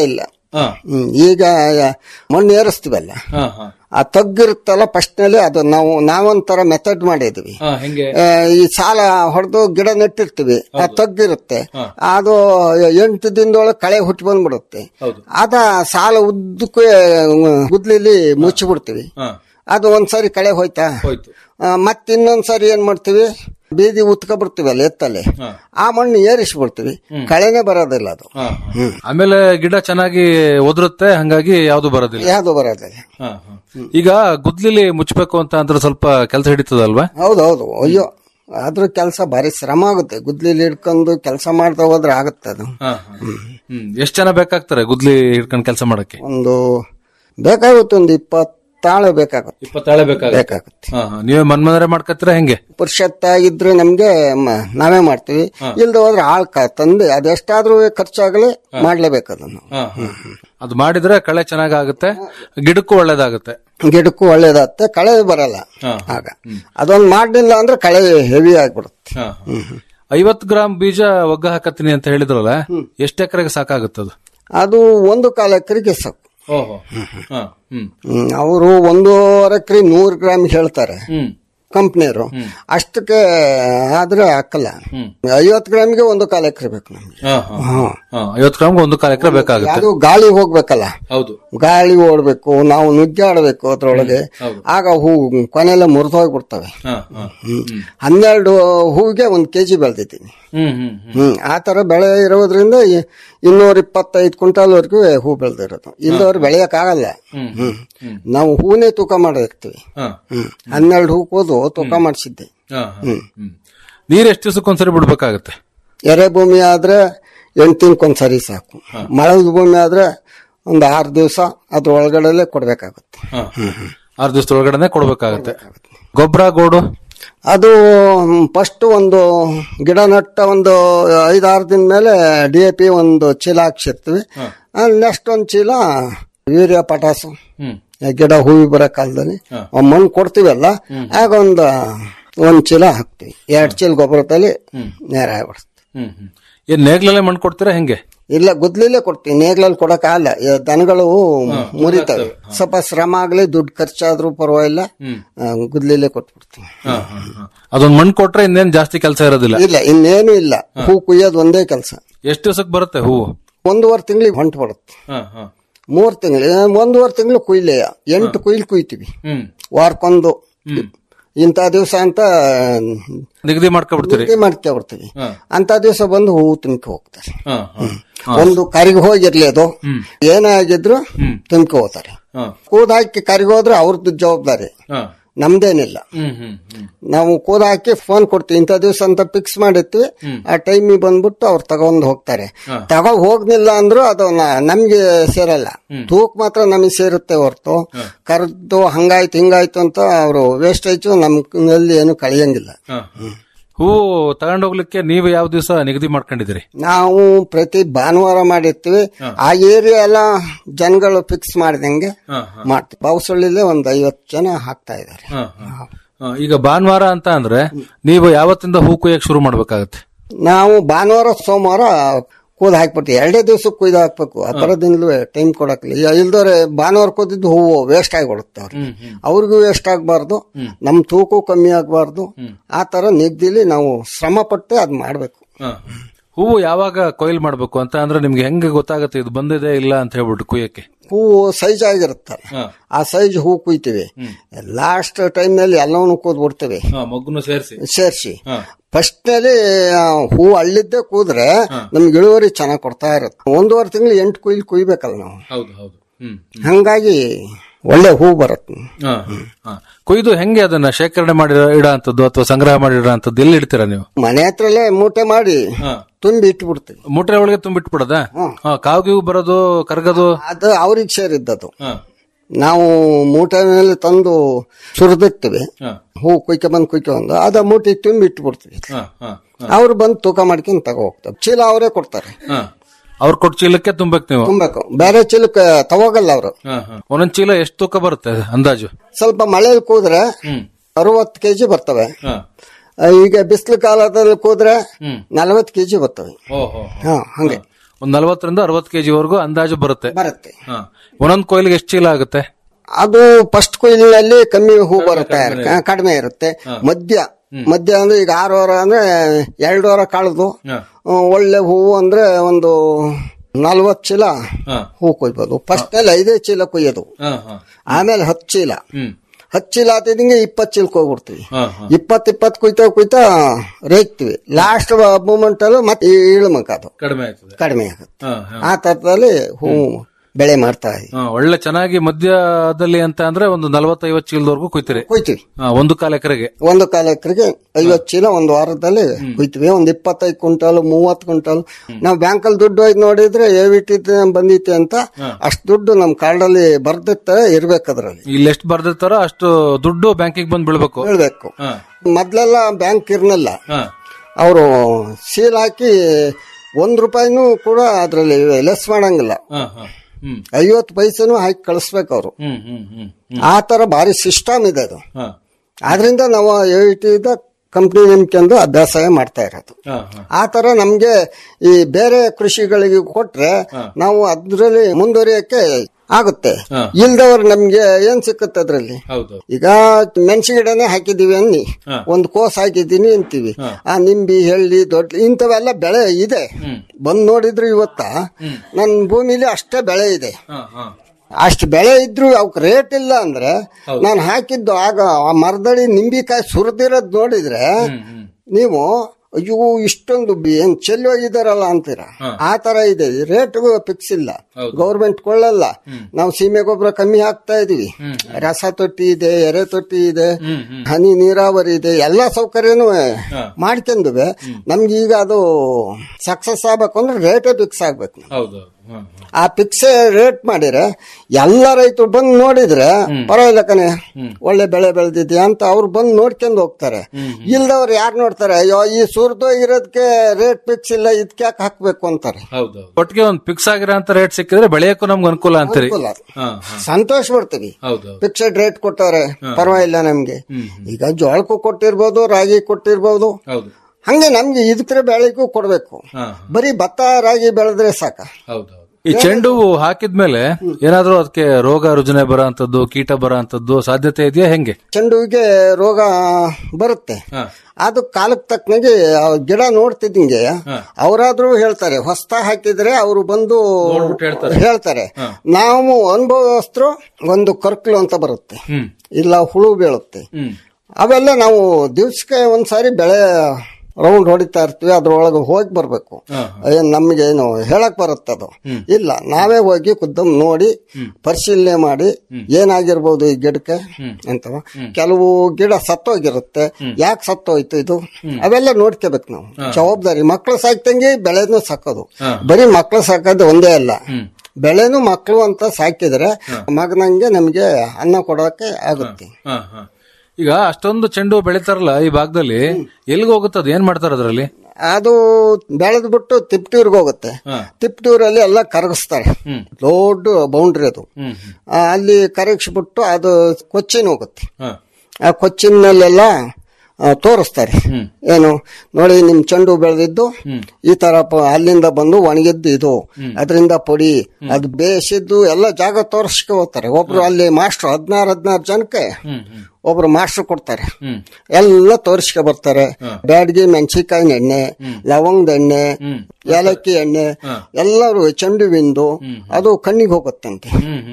ಹಾ. ಹ್ಮ್, ಈಗ ಮಣ್ಣು ಏರಿಸ್ತೀವಲ್ಲ ಹಾ, ಹಾ. ಆ ತಗ್ಗಿರುತ್ತಲ್ಲ ಫಸ್ಟ್ ನಲ್ಲಿ ಅದು ನಾವು ನಾವೊಂಥರ ಮೆಥಡ್ ಮಾಡಿದ್ವಿ ಹಾ, ಹೆಂಗೆ ಆ, ಈ ಸಾಲ ಹೊಡೆದು ಗಿಡ ನೆಟ್ಟಿರ್ತೀವಿ ಆ ತಗ್ಗಿರುತ್ತೆ ಅದು ಎಂಟು ದಿನದೊಳಗೆ ಕಳೆ ಹುಟ್ಟಿ ಬಂದ್ಬಿಡುತ್ತೆ ಅದ ಸಾಲ ಉದ್ದಕ್ಕೆ ಗುದ್ಲಿಲಿ ಮುಚ್ಚಿಬಿಡ್ತೀವಿ ಹಾ. ಅದು ಒಂದ್ಸರಿ ಕಳೆ ಹೋಯ್ತಾ ಹೋಯ್ತು ಮತ್ತ ಇನ್ನೊಂದ್ಸರಿ ಏನ್ ಮಾಡ್ತೀವಿ ಬೀದಿ ಉತ್ಕ ಬಿಡ್ತೀವಲ್ಲ ಎತ್ತಲ್ಲಿ ಆ ಮಣ್ಣು ಏರಿಸ್ಬಿಡ್ತೀವಿ ಕಳೆನೆ ಬರೋದಿಲ್ಲ ಅದು ಹಾ, ಹಾ. ಆಮೇಲೆ ಗಿಡ ಚೆನ್ನಾಗಿ ಒದರುತ್ತೆ ಹಂಗಾಗಿ ಯಾವ್ದು ಬರೋದಿಲ್ಲ ಯಾವ್ದು ಬರೋದಿಲ್ಲ ಹಾ, ಹಾ. ಈಗ ಗುದ್ಲಿಲಿ ಮುಚ್ಚಬೇಕು ಅಂತ ಅಂದ್ರೆ ಸ್ವಲ್ಪ ಕೆಲಸ ಹಿಡಿತದಲ್ವಾ ಹೌದೌದು ಅಯ್ಯೋ ಅದ್ರ ಕೆಲಸ ಭಾರಿ ಶ್ರಮ ಆಗುತ್ತೆ ಗುದ್ಲಿಲಿ ಹಿಡ್ಕೊಂಡು ಕೆಲಸ ಮಾಡ್ತಾ ಹೋದ್ರೆ ಆಗುತ್ತೆ ಅದು ಹಾ, ಹಾ. ಹ್ಮ್ ಎಷ್ಟ್ ಜನ ಬೇಕಾಗ್ತಾರೆ ಗುದ್ಲಿ ಹಿಡ್ಕೊಂಡು ಕೆಲಸ ಮಾಡಕ್ಕೆ ಒಂದು ಬೇಕಾಗುತ್ತೆ ಒಂದು ಇಪ್ಪತ್ತಾಳು ಬೇಕಾಗುತ್ತೆ ಇಪ್ಪತ್ತಾಳೆ ಬೇಕಾಗುತ್ತೆ ಬೇಕಾಗುತ್ತೆ ಹಾ, ಹಾ. ನೀವೇ ಮನ್ಮಂದ್ರೆ ಮಾಡ್ಕತ್ತೀರಾ ಹೆಂಗೆ ಪುರುಷತ್ತಾಗಿದ್ರೆ ನಮ್ಗೆ ಮ- ನಾವೇ ಮಾಡ್ತೀವಿ ಇಲ್ದ ಹೋದ್ರೆ ಆಳ್ ಕ ತಂದು ಅದೆಷ್ಟಾದ್ರೂ ಖರ್ಚಾಗಲಿ ಮಾಡ್ಲೇಬೇಕು ಅದನ್ನು ಹಾ, ಹಾ. ಅದು ಮಾಡಿದ್ರೆ ಕಳೆ ಚೆನ್ನಾಗಾಗುತ್ತೆ ಗಿಡಕ್ಕೂ ಒಳ್ಳೇದಾಗುತ್ತೆ ಗಿಡಕ್ಕೂ ಒಳ್ಳೇದಾಗುತ್ತೆ ಕಳೆ ಬರಲ್ಲ ಹಾ. ಆಗ ಅದೊಂದು ಮಾಡಲಿಲ್ಲ ಅಂದ್ರೆ ಕಳೆ ಹೆವಿ ಆಗ್ಬಿಡುತ್ತೆ ಹಾ, ಹಾ. ಐವತ್ತು ಗ್ರಾಮ್ ಬೀಜ ಒಗ್ಗ ಹಾಕತ್ತೀನಿ ಅಂತ ಹೇಳಿದ್ರಲ್ಲ ಎಷ್ಟು ಎಕರೆಗೆ ಸಾಕಾಗುತ್ತದು ಅದು ಒಂದು ಕಾಲ ಎಕರೆಗೆ ಸಾಕು ಓಹೋ ಹಾ, ಹ್ಮ್ ಅವರು ಒಂದೂವರೆ ಎಕರೆ ನೂರು ಗ್ರಾಮ್ ಹೇಳ್ತಾರೆ ಹ್ಮ್ ಕಂಪ್ನಿಯವರು ಅಷ್ಟಕ್ಕೆ ಆದ್ರೆ ಹಾಕಲ್ಲ ಐವತ್ತು ಗ್ರಾಮ್ಗೆ ಒಂದು ಕಾಲ ಎಕರೆ ಬೇಕು ನಮ್ಗೆ ಹಾ, ಹಾ. ಹಾ, ಐವತ್ತು ಗ್ರಾಮ್ಗೆ ಒಂದು ಕಾಲ ಎಕರೆ ಬೇಕಾಗುತ್ತೆ ಅದು ಗಾಳಿ ಹೋಗ್ಬೇಕಲ್ಲ ಹೌದು ಗಾಳಿ ಓಡ್ಬೇಕು ನಾವು ನುಗ್ಗಾಡ್ಬೇಕು ಅದ್ರೊಳಗೆ ಆಗ ಹೂ ಕೊನೆಲ್ಲ ಮುರಿದು ಹೋಗ್ಬಿಡ್ತವೆ ಹಾ, ಹಾ. ಹ್ಮ್. ಹನ್ನೆರಡು ಹೂವಿಗೆ ಒಂದ್ ಕೆಜಿ ಬೆಳೆದಿದ್ದೀನಿ ಹ್ಮ್ ಹ್ಮ್ ಹ್ಮ್ ಆ ತರ ಬೆಳೆ ಇರೋದ್ರಿಂದ ಇ- ಇನ್ನೂರ ಇಪ್ಪತ್ತೈದು ಕ್ವಿಂಟಾಲ್ ವರೆಗೂ ಹೂ ಬೆಳೆದಿರೋದು ಇಲ್ಲದವ್ರು ಬೆಳೆಯಕ್ ಆಗಲ್ಲ ಹ್ಮ್ ನಾವು ಹೂನೇ ತೂಕ ಮಾಡಿರ್ತೀವಿ ಹಾ. ಹ್ಮ್ ಹನ್ನೆರಡು ಹೂ ಹೋದು ತೂಕ ಮಾಡಿಸಿದ್ದೆ ಹಾ, ಹಾ. ಹ್ಮ್ ಹ್ಮ್. ನೀರ್ ಎಷ್ಟು ದಿವಸಕ್ಕೊಂದ್ಸರಿ ಬಿಡ್ಬೇಕಾಗತ್ತೆ ಎರೆ ಭೂಮಿ ಆದ್ರೆ ಎಂಟು ದಿನಕ್ಕೊಂದ್ಸರಿ ಸಾಕು ಮಳದ ಭೂಮಿ ಆದ್ರೆ ಒಂದು ಆರು ದಿವಸ ಅದ್ರ ಒಳಗಡೆಲೆ ಕೊಡ್ಬೇಕಾಗುತ್ತೆ ಹಾ. ಆರು ದಿವಸದೊಳಗಡೆ ಕೊಡ್ಬೇಕಾಗತ್ತೆ ಗೊಬ್ಬರ ಗೋಡು ಅದು ಫಸ್ಟ್ ಒಂದು ಗಿಡ ನಟ್ಟ ಒಂದು ಐದಾರು ದಿನ ಮೇಲೆ ಡಿ ಎ ಪಿ ಒಂದು ಚೀಲ ಹಾಕ್ಸಿರ್ತೀವಿ ನೆಕ್ಸ್ಟ್ ಒಂದು ಚೀಲ ಯೂರಿಯಾ ಪಟಾಸು ಹ್ಮ್ ಗಿಡ ಹೂವಿ ಬರೋ ಕಾಲದಲ್ಲಿ ಆ ಮಣ್ಣು ಕೊಡ್ತೀವಲ್ಲ ಆಗ ಒಂದು ಒಂದ್ ಚೀಲ ಹಾಕ್ತಿವಿ ಎರಡ್ ಚೀಲ ಗೊಬ್ಬರದಲ್ಲಿ ನೇರ ಆಗ್ಬಿಡುತ್ತೆ ಹ್ಮ್ ಹ್ಮ್ ಏನ್ ನೇಗ್ಲಲ್ಲೇ ಮಣ್ಣು ಕೊಡ್ತೀರಾ ಹೆಂಗೆ ಇಲ್ಲ ಗುದ್ಲಿಲ್ಲೇ ಕೊಡ್ತೀವಿ ನೇಗ್ಲಲ್ಲಿ ಕೊಡಕ್ ಆಗಲ್ಲ ಈ ದನಗಳು ಮುರಿತವೆ ಸ್ವಲ್ಪ ಶ್ರಮ ಆಗ್ಲಿ ದುಡ್ಡು ಖರ್ಚಾದ್ರೂ ಪರವಾಗಿಲ್ಲ ಆ, ಗುದ್ಲಿಲ್ಲೇ ಕೊಟ್ಬಿಡ್ತೀವಿ ಹಾ, ಹಾ, ಹಾ. ಅದೊಂದ್ ಮಣ್ಣು ಕೊಟ್ರೆ ಇನ್ನೇನ್ ಜಾಸ್ತಿ ಕೆಲಸ ಇರೋದಿಲ್ಲ ಇಲ್ಲ ಇನ್ನೇನು ಇಲ್ಲ ಹೂ ಕುಯ್ಯೋದು ಒಂದೇ ಕೆಲಸ ಎಷ್ಟು ದಿವಸಕ್ಕೆ ಬರುತ್ತೆ ಹೂವು ಒಂದೂವರೆ ತಿಂಗಳಿಗೆ ಹೊಂಟು ಬರುತ್ತೆ ಹಾ, ಹಾ. ಮೂರ್ ತಿಂಗಳು ಒಂದೂವರೆ ತಿಂಗಳು ಕುಯ್ಲೆ ಎಂಟು ಕುಯ್ಲ್ ಕುಯ್ತೀವಿ ಹ್ಮ್ ವಾರಕ್ಕೊಂದು ಇಂಥ ದಿವಸ ಅಂತ ನಿಗದಿ ಮಾಡ್ಕೊಬಿಡ್ತೀರಿ ನಿಗದಿ ಮಾಡ್ಕೊಬಿಡ್ತೀವಿ ಹಾ. ಅಂತ ದಿವಸ ಬಂದು ಹೂವು ತುಂಬ್ಕೊ ಹೋಗ್ತಾರೆ ಹಾ, ಹಾ. ಒಂದು ಕರಿಗೆ ಹೋಗಿರ್ಲಿ ಅದು ಏನೇ ಆಗಿದ್ರು ತುಂಬ್ಕೊ ಹೋಗ್ತಾರೆ ಹಾ. ಕೂದ್ ಹಾಕಿ ಕರಿಗೆ ಹೋದ್ರೆ ಅವ್ರದ್ದು ಜವಾಬ್ದಾರಿ ಹಾ. ನಮ್ದೇನಿಲ್ಲ ಹ್ಮ್ ಹ್ಮ್ ಹ್ಮ್ ನಾವು ಕೂದ ಹಾಕಿ ಫೋನ್ ಕೊಡ್ತೀವಿ ಇಂಥ ದಿವಸ ಅಂತ ಫಿಕ್ಸ್ ಮಾಡಿರ್ತೀವಿ ಆ ಟೈಮಿಗೆ ಬಂದ್ಬಿಟ್ಟು ಅವ್ರು ತಗೊಂಡ್ ಹೋಗ್ತಾರೆ ತಗೋ ಹೋಗ್ಲಿಲ್ಲ ಅಂದ್ರೂ ಅದು ನ- ನಮ್ಗೆ ಸೇರಲ್ಲ ತೂಕ ಮಾತ್ರ ನಮಗೆ ಸೇರುತ್ತೆ ಹೊರ್ತು ಕರೆದು ಹಂಗಾಯ್ತು ಹಿಂಗಾಯ್ತು ಅಂತ ಅವರು ವೇಸ್ಟೇಜ್ ನಮ್ನಲ್ಲಿ ಏನು ಕಳಿಯಂಗಿಲ್ಲ ಹಾ. ಹೂವು ತಗೊಂಡೋಗ್ಲಿಕ್ಕೆ ನೀವು ಯಾವ ದಿವಸ ನಿಗದಿ ಮಾಡ್ಕೊಂಡಿದ್ದೀರಿ ನಾವು ಪ್ರತಿ ಭಾನುವಾರ ಮಾಡಿರ್ತೀವಿ ಆ ಏರಿಯಾ ಎಲ್ಲ ಜನಗಳು ಫಿಕ್ಸ್ ಮಾಡಿದಂಗೆ ಹಾ, ಮಾಡ್ತೀವಿ ಬಾವುಸಳ್ಳಿಲೇ ಒಂದ್ ಐವತ್ತು ಜನ ಹಾಕ್ತಾ ಇದ್ದಾರೆ ಹಾ, ಹಾ. ಹಾ, ಈಗ ಭಾನುವಾರ ಅಂತ ಅಂದ್ರೆ ನೀವು ಯಾವತ್ತಿಂದ ಹೂ ಕುಯ್ಯಕ್ ಶುರು ಮಾಡ್ಬೇಕಾಗತ್ತೆ ನಾವು ಭಾನುವಾರ ಸೋಮವಾರ ಕೂದ್ ಹಾಕ್ಬಿಡ್ತೀವಿ ಎರಡೇ ದಿವಸಕ್ಕೆ ಕುಯ್ದು ಹಾಕ್ಬೇಕು ಆ ಥರದಿಂದಲೂ ಟೈಮ್ ಕೊಡಕ್ಲಿಲ್ಲ ಇಲ್ದವ್ರೆ ಭಾನುವಾರ ಕೂದಿದ್ದು ಹೂವು ವೇಸ್ಟ್ ಆಗಿಬಿಡುತ್ತೆ ಅವ್ರಿಗೆ ಅವ್ರಿಗೂ ವೇಸ್ಟ್ ಆಗಬಾರ್ದು ನಮ್ ತೂಕು ಕಮ್ಮಿ ಆಗಬಾರ್ದು ಆ ತರ ನಿಗ್ದಿಲಿ ನಾವು ಶ್ರಮ ಪಟ್ಟು ಅದ್ ಮಾಡ್ಬೇಕು ಹಾ. ಹೂವು ಯಾವಾಗ ಕೊಯ್ಲ್ ಮಾಡ್ಬೇಕು ಅಂತ ಅಂದ್ರೆ ನಿಮ್ಗೆ ಹೆಂಗೆ ಗೊತ್ತಾಗತ್ತೆ ಇದು ಬಂದಿದೆ ಇಲ್ಲ ಅಂತ ಹೇಳ್ಬಿಟ್ಟು ಕುಯ್ಯಕ್ಕೆ ಹೂವು ಸೈಜ್ ಆಗಿರುತ್ತಲ್ಲ ಹಾ. ಆ ಸೈಜ್ ಹೂ ಕುಯ್ತೀವಿ ಲಾಸ್ಟ್ ಟೈಮ್ ನಲ್ಲಿ ಎಲ್ಲವನ್ನೂ ಕೂದ್ ಬಿಡ್ತೀವಿ ಹಾ, ಮಗ್ಗುನು ಸೇರಿಸಿ ಸೇರಿಸಿ ಹಾ. ಫಸ್ಟ್ ನಲ್ಲಿ ಆ, ಹೂ ಅಳ್ಳಿದ್ದೆ ಕೂದ್ರೆ ನಮ್ಗೆ ಇಳುವರಿ ಚೆನ್ನಾಗಿ ಕೊಡ್ತಾ ಇರುತ್ತೆ ಒಂದೂವರೆ ತಿಂಗಳು ಎಂಟು ಕುಯ್ಲ್ ಕುಯ್ಬೇಕಲ್ಲ ನಾವು ಹೌದು ಹೌದು ಹ್ಮ್ ಹಂಗಾಗಿ ಒಳ್ಳೆ ಹೂ ಬರುತ್ತೆ ಹಾ, ಹಾ. ಕೊಯ್ದು ಹೆಂಗೆ ಅದನ್ನ ಶೇಖರಣೆ ಮಾಡಿ ಇಡೋ ಅಂತದ್ದು ಅಥವಾ ಸಂಗ್ರಹ ಮಾಡಿ ಇಡೋ ಅಂತದ್ದು ಎಲ್ಲಿ ಇಡ್ತೀರಾ ನೀವು ಮನೆ ಹತ್ರಲ್ಲೇ ಮೂಟೆ ಮಾಡಿ ಹಾ. ತುಂಬಿ ಇಟ್ಬಿಡ್ತೀವಿ ಮೂಟೆ ಒಳಗೆ ತುಂಬಿಟ್ಬಿಡದ ಕಾವು ಗೀವು ಬರೋದು ಕರಗೋದು ಅದು ಅವ್ರಿಗೆ ಸೇರಿದ್ದದು ಹಾ. ನಾವು ಮೂಟೆ ಮೇಲೆ ತಂದು ಸುರಿದಿರ್ತೀವಿ ಹಾ. ಹೂ ಕುಯ್ಕೆ ಬಂದು ಕುಯ್ಕೆ ಬಂದು ಅದ ಮೂಟೆ ತುಂಬಿ ಇಟ್ಬಿಡ್ತೀವಿ ಹಾ, ಹಾ, ಹಾ. ಅವ್ರು ಬಂದು ತೂಕ ಮಾಡ್ಕೊಂಡು ತಗೋ ಹೋಗ್ತಾರೆ ಚೀಲ ಅವರೇ ಕೊಡ್ತಾರೆ ಹಾ. ಅವ್ರು ಕೊಟ್ಟ ಚೀಲಕ್ಕೆ ತುಂಬಕ್ ನೀವು ತುಂಬಬೇಕು ಬೇರೆ ಚೀಲಕ್ಕೆ ತಗೋಗಲ್ಲ ಅವರು ಹಾ, ಹಾ. ಒಂದೊಂದ್ ಚೀಲ ಎಷ್ಟು ತೂಕ ಬರುತ್ತೆ ಅಂದಾಜು ಸ್ವಲ್ಪ ಮಳೆಯಲ್ಲಿ ಕೂದ್ರೆ ಹ್ಮ್ ಅರವತ್ತು ಕೆಜಿ ಬರ್ತವೆ ಹಾ. ಆ, ಈಗ ಬಿಸಿಲು ಕಾಲದಲ್ಲಿ ಕೂದ್ರೆ ಹ್ಮ್. ನಲವತ್ತು ಕೆಜಿ ಬರ್ತವೆ ಓಹೋ ಹಾ ಹಂಗೆ ಒಂದ್ ನಲವತ್ತರಿಂದ ಅರವತ್ತು ಕೆಜಿವರೆಗೂ ಅಂದಾಜು ಬರುತ್ತೆ ಬರುತ್ತೆ ಹಾ. ಒಂದೊಂದ್ ಕೊಯ್ಲಿಗೆ ಎಷ್ಟು ಚೀಲ ಆಗುತ್ತೆ ಅದು ಫಸ್ಟ್ ಕೊಯ್ಲಿನಲ್ಲಿ ಕಮ್ಮಿ ಹೂ ಬರುತ್ತೆ ಕ- ಕಡಿಮೆ ಇರುತ್ತೆ ಮಧ್ಯ ಮಧ್ಯ ಅಂದ್ರೆ ಈಗ ಆರು ವಾರ ಅಂದ್ರೆ ಎರಡು ವಾರ ಕಳೆದು ಒಳ್ಳೆ ಹೂವು ಅಂದ್ರೆ ಒಂದು ನಲ್ವತ್ತು ಚೀಲ ಹೂ ಕೊಯ್ಬೋದು ಫಸ್ಟ್ ನಲ್ಲಿ ಐದೇ ಚೀಲ ಕೊಯ್ಯೋದು ಆಮೇಲೆ ಹತ್ತು ಚೀಲ ಹತ್ತು ಚೀಲ ಆತಿದಂಗೆ ಇಪ್ಪತ್ತು ಚೀಲಕ್ಕೆ ಹೋಗ್ಬಿಡ್ತೀವಿ ಇಪ್ಪತ್ ಇಪ್ಪತ್ ಕುಯ್ತಾ ಕುಯ್ತಾ ರೇಗ್ತೀವಿ ಲಾಸ್ಟ್ ಮೂಮೆಂಟ್ ಅಲ್ಲೂ ಮತ್ತೆ ಇಳ್ಮಕ್ಕದು ಕಡಿಮೆ ಆಯ್ತದೆ ಕಡಿಮೆ ಆಗುತ್ತೆ ಹಾ, ಹಾ. ಆ ತರದಲ್ಲಿ ಹೂ ಬೆಳೆ ಮಾಡ್ತಾ ಇದೀವಿ ಹಾ, ಒಳ್ಳೆ ಚೆನ್ನಾಗಿ ಮಧ್ಯದಲ್ಲಿ ಅಂತ ಅಂದ್ರೆ ಒಂದು ನಲವತ್ತೈವತ್ತು ಚೀಲದವರೆಗೂ ಕುಯ್ತೀರಿ ಕುಯ್ತೀವಿ ಹಾ, ಒಂದು ಕಾಲ ಎಕರೆಗೆ ಒಂದು ಕಾಲ ಎಕರೆಗೆ ಐವತ್ತು ಚೀಲ ಒಂದು ವಾರದಲ್ಲಿ ಕುಯ್ತೀವಿ ಒಂದ್ ಇಪ್ಪತ್ತೈದು ಕ್ವಿಂಟಲ್ ಮೂವತ್ತು ಕ್ವಿಂಟಲ್ ನಾವು ಬ್ಯಾಂಕಲ್ಲಿ ದುಡ್ಡು ಹೋಗಿ ನೋಡಿದ್ರೆ ಏವಿಟಿ ಬಂದಿತ್ತೆ ಅಂತ ಅಷ್ಟು ದುಡ್ಡು ನಮ್ ಕಾರ್ಡಲ್ಲಿ ಬರ್ದಿರ್ತಾರೆ ಇರ್ಬೇಕು ಅದ್ರಲ್ಲಿ ಇಲ್ಲಿ ಎಷ್ಟು ಬರ್ದಿರ್ತಾರೋ ಅಷ್ಟು ದುಡ್ಡು ಬ್ಯಾಂಕಿಗೆ ಬಂದ್ ಬೀಳ್ಬೇಕು ಹೇಳ್ಬೇಕು ಹಾ. ಮೊದ್ಲೆಲ್ಲ ಬ್ಯಾಂಕ್ ಇರ್ನಲ್ಲ ಹಾ. ಅವರು ಸೀಲ್ ಹಾಕಿ ಒಂದ್ ರೂಪಾಯಿನೂ ಕೂಡ ಅದ್ರಲ್ಲಿ ಲೆಸ್ ಮಾಡಂಗಿಲ್ಲ ಹಾ, ಹಾ. ಹ್ಮ್ ಐವತ್ತು ಪೈಸೆನೂ ಹಾಕಿ ಕಳಿಸ್ಬೇಕು ಅವರು ಹ್ಮ್ ಹ್ಮ್ ಹ್ಮ್ ಆ ತರ ಭಾರಿ ಸಿಸ್ಟಮ್ ಇದೆ ಅದು ಹಾ. ಆದ್ರಿಂದ ನಾವು ಏವಿಟಿದ ಕಂಪ್ನಿ ನಿಮ್ಕೊಂಡು ಅಭ್ಯಾಸ ಮಾಡ್ತಾ ಇರೋದು ಹಾ, ಹಾ. ಆ ತರ ನಮ್ಗೆ ಈ ಬೇರೆ ಕೃಷಿಗಳಿಗೆ ಕೊಟ್ರೆ ನಾವು ಅದ್ರಲ್ಲಿ ಮುಂದುವರಿಯಕ್ಕೆ ಆಗುತ್ತೆ ಹಾ. ಇಲ್ದವ್ರು ನಮ್ಗೆ ಏನ್ ಸಿಕ್ಕತ್ತೆ ಅದ್ರಲ್ಲಿ ಹೌದು ಈಗ ಮೆಣಸಿ ಗಿಡನೇ ಹಾಕಿದೀವಿ ಅನ್ನಿ ಹಾ. ಒಂದು ಕೋಸ್ ಹಾಕಿದ್ದೀನಿ ಅಂತೀವಿ ಹಾ. ಆ ನಿಂಬಿ ಹೆಳ್ಳಿ ದೊಡ್ಡ ಇಂಥವೆಲ್ಲ ಬೆಳೆ ಇದೆ ಬಂದ್ ನೋಡಿದ್ರು ಇವತ್ತ ನನ್ನ ಭೂಮಿಲಿ ಅಷ್ಟೇ ಬೆಳೆ ಇದೆ ಹಾ, ಹಾ. ಅಷ್ಟು ಬೆಳೆ ಇದ್ರು ಅವಕ್ ರೇಟ್ ಇಲ್ಲ ಅಂದ್ರೆ ನಾನು ಹಾಕಿದ್ದು ಆಗ ಆ ಮರದಡಿ ನಿಂಬಿಕಾಯಿ ಸುರಿದಿರೋದ್ ನೋಡಿದ್ರೆ ನೀವು ಅಯ್ಯೋ ಇಷ್ಟೊಂದು ಬಿ- ಏನ್ ಚೆಲ್ಲಿ ಹೋಗಿದಾರಲ್ಲ ಅಂತೀರ ಆ ತರ ಇದೆ ರೇಟ್ ಫಿಕ್ಸ್ ಇಲ್ಲ ಗೌರ್ಮೆಂಟ್ ಕೊಳ್ಳಲ್ಲ ನಾವು ಸೀಮೆ ಗೊಬ್ಬರ ಕಮ್ಮಿ ಹಾಕ್ತಾ ಇದೀವಿ ರಸ ತೊಟ್ಟಿ ಇದೆ ಎರೆ ತೊಟ್ಟಿ ಇದೆ ಹನಿ ನೀರಾವರಿ ಇದೆ ಎಲ್ಲಾ ಸೌಕರ್ಯನೂ ಮಾಡ್ಕೊಂಡುವೆ ನಮ್ಗೆ ಈಗ ಅದು ಸಕ್ಸಸ್ ಆಗ್ಬೇಕು ಅಂದ್ರೆ ರೇಟೇ ಫಿಕ್ಸ್ ಆಗ್ಬೇಕು ಹೌದು ಹಾ, ಹಾ. ಆ ಫಿಕ್ಸ್ ರೇಟ್ ಮಾಡಿದ್ರೆ ಎಲ್ಲ ರೈತರು ಬಂದು ನೋಡಿದ್ರೆ ಪರವಾಗಿಲ್ಲ ಕಣೆ ಒಳ್ಳೆ ಬೆಳೆ ಬೆಳೆದಿದ್ಯಾ ಅಂತ ಅವ್ರು ಬಂದು ನೋಡ್ಕೊಂಡು ಹೋಗ್ತಾರೆ ಇಲ್ದವ್ರು ಯಾರು ನೋಡ್ತಾರೆ ಅಯ್ಯೋ ಈ ಸುರ್ದು ಇರೋದಕ್ಕೆ ರೇಟ್ ಫಿಕ್ಸ್ ಇಲ್ಲ ಇದಕ್ಕೆ ಯಾಕೆ ಹಾಕ್ಬೇಕು ಅಂತಾರೆ ಹೌದು ಒಟ್ಟಿಗೆ ಒಂದು ಫಿಕ್ಸ್ ಆಗಿರೋ ಅಂತ ರೇಟ್ ಸಿಕ್ಕಿದ್ರೆ ಬೆಳೆಯಕ್ಕೂ ನಮ್ಗೆ ಅನುಕೂಲ ಅಂತೀರಿ ಅನುಕೂಲ. ಹಾ, ಹಾ. ಸಂತೋಷ ಪಡ್ತೀವಿ ಹೌದು ಫಿಕ್ಸೆಡ್ ರೇಟ್ ಕೊಟ್ಟವ್ರೆ ಪರವಾಗಿಲ್ಲ ನಮ್ಗೆ ಈಗ ಜೋಳಕ್ಕೂ ಕೊಟ್ಟಿರ್ಬೋದು ರಾಗಿ ಕೊಟ್ಟಿರ್ಬೋದು ಹೌದು ಹಂಗೆ ನಮ್ಗೆ ಇದಕ್ಕೆ ಬೆಳೆಗೂ ಕೊಡ್ಬೇಕು ಹಾ, ಬರೀ ಭತ್ತ ರಾಗಿ ಬೆಳೆದ್ರೆ ಸಾಕ ಹೌದು ಈ ಚೆಂಡು ಹೂವು ಹಾಕಿದ್ಮೇಲೆ ಏನಾದ್ರೂ ಅದಕ್ಕೆ ರೋಗ ರುಜಿನ ಬರೋ ಅಂತದ್ದು ಕೀಟ ಬರೋ ಅಂತದ್ದು ಸಾಧ್ಯತೆ ಇದೆಯಾ ಹೆಂಗೆ ಚೆಂಡು ಹೂವಿಗೆ ರೋಗ ಬರುತ್ತೆ ಹಾ. ಅದು ಕಾಲಕ್ಕೆ ತಕ್ಕನಾಗೆ ಆ ಗಿಡ ನೋಡ್ತಿದ್ದಂಗೆ ಅವರಾದ್ರೂ ಹೇಳ್ತಾರೆ ಹೊಸ್ತ ಹಾಕಿದ್ರೆ ಅವರು ಬಂದು ನೋಡ್ಬಿಟ್ಟು ಹೇಳ್ತಾರೆ. ಹೇಳ್ತಾರೆ ನಾವು ಅನುಭವಸ್ಥರು ಒಂದು ಕರ್ಕಲು ಅಂತ ಬರುತ್ತೆ ಹ್ಮ್ ಇಲ್ಲ ಹುಳು ಬೀಳುತ್ತೆ ಹ್ಮ್ ಅವೆಲ್ಲ ನಾವು ದಿವ್ಸಕ್ಕೆ ಒಂದ್ಸಾರಿ ಬೆಳೆ ರೌಂಡ್ ಹೊಡಿತಾ ಇರ್ತೀವಿ ಅದ್ರೊಳಗೆ ಹೋಗಿ ಬರ್ಬೇಕು ಏನ್ ನಮ್ಗೆ ಏನು ಹೇಳಕ್ ಬರುತ್ತದು ಇಲ್ಲ ನಾವೇ ಹೋಗಿ ಖುದ್ದಮ್ ನೋಡಿ ಪರಿಶೀಲನೆ ಮಾಡಿ ಏನಾಗಿರ್ಬೋದು ಈ ಗಿಡಕ್ಕೆ ಅಂತವ ಕೆಲವು ಗಿಡ ಸತ್ತೋಗಿರುತ್ತೆ ಯಾಕೆ ಸತ್ತೋಯ್ತು ಇದು ಅವೆಲ್ಲ ನೋಡ್ಕೋಬೇಕು ನಾವು ಜವಾಬ್ದಾರಿ ಮಕ್ಳು ಸಾಕ್ತಂಗೆ ಬೆಳೆನೂ ಸಾಕೋದು ಬರೀ ಮಕ್ಳು ಸಾಕೋದು ಒಂದೇ ಅಲ್ಲ ಬೆಳೆನೂ ಮಕ್ಕಳು ಅಂತ ಸಾಕಿದ್ರೆ ಮಗನಂಗೆ ನಮ್ಗೆ ಅನ್ನ ಕೊಡೋಕೆ ಆಗುತ್ತೆ ಹಾ, ಹಾ. ಈಗ ಅಷ್ಟೊಂದು ಚೆಂಡು ಹೂ ಬೆಳಿತಾರಲ್ಲ ಈ ಭಾಗದಲ್ಲಿ ಎಲ್ಲಿಗೆ ಹೋಗುತ್ತದ ಏನ್ ಮಾಡ್ತಾರ ಅದ್ರಲ್ಲಿ ಅದು ಬೆಳೆದ್ ಬಿಟ್ಟು ತಿಪ್ಟೂರ್ಗೆ ಹೋಗುತ್ತೆ ತಿಪ್ಟೂರಲ್ಲಿ ಎಲ್ಲ ಕರಗಿಸ್ತಾರೆ ದೊಡ್ಡ ಬೌಂಡ್ರಿ ಅದು ಆ, ಅಲ್ಲಿ ಕರಗಿಸ್ಬಿಟ್ಟು ಅದು ಕೊಚ್ಚಿನ ಹೋಗುತ್ತೆ ಆ ಕೊಚ್ಚಿನಲ್ಲೆಲ್ಲ ಆ, ತೋರಿಸ್ತಾರೆ ಏನು ನೋಡಿ ನಿಮ್ ಚೆಂಡು ಬೆಳೆದಿದ್ದು ಈ ತರ ಪ- ಅಲ್ಲಿಂದ ಬಂದು ಒಣಗಿದ್ದು ಇದು ಅದರಿಂದ ಪೊಡಿ ಅದು ಬೇಯಿಸಿದ್ದು ಎಲ್ಲ ಜಾಗ ತೋರಿಸ್ಕೊ ಹೋಗ್ತಾರೆ ಒಬ್ರು ಅಲ್ಲಿ ಮಾಸ್ಟರ್ ಹದಿನಾರು ಹದಿನಾರು ಜನಕ್ಕೆ ಒಬ್ರು ಮಾಸ್ಟರ್ ಕೊಡ್ತಾರೆ ಎಲ್ಲ ತೋರಿಸ್ಕೊ ಬರ್ತಾರೆ ಬ್ಯಾಡ್ಗಿ ಮೆಣಸಿಕಾಯಿನ ಎಣ್ಣೆ ಲವಂಗದ ಎಣ್ಣೆ ಏಲಕ್ಕಿ ಎಣ್ಣೆ ಎಲ್ಲರೂ ಚೆಂಡು ಹೂವಿಂದು ಅದು ಕಣ್ಣಿಗೆ ಹೋಗುತ್ತಂತೆ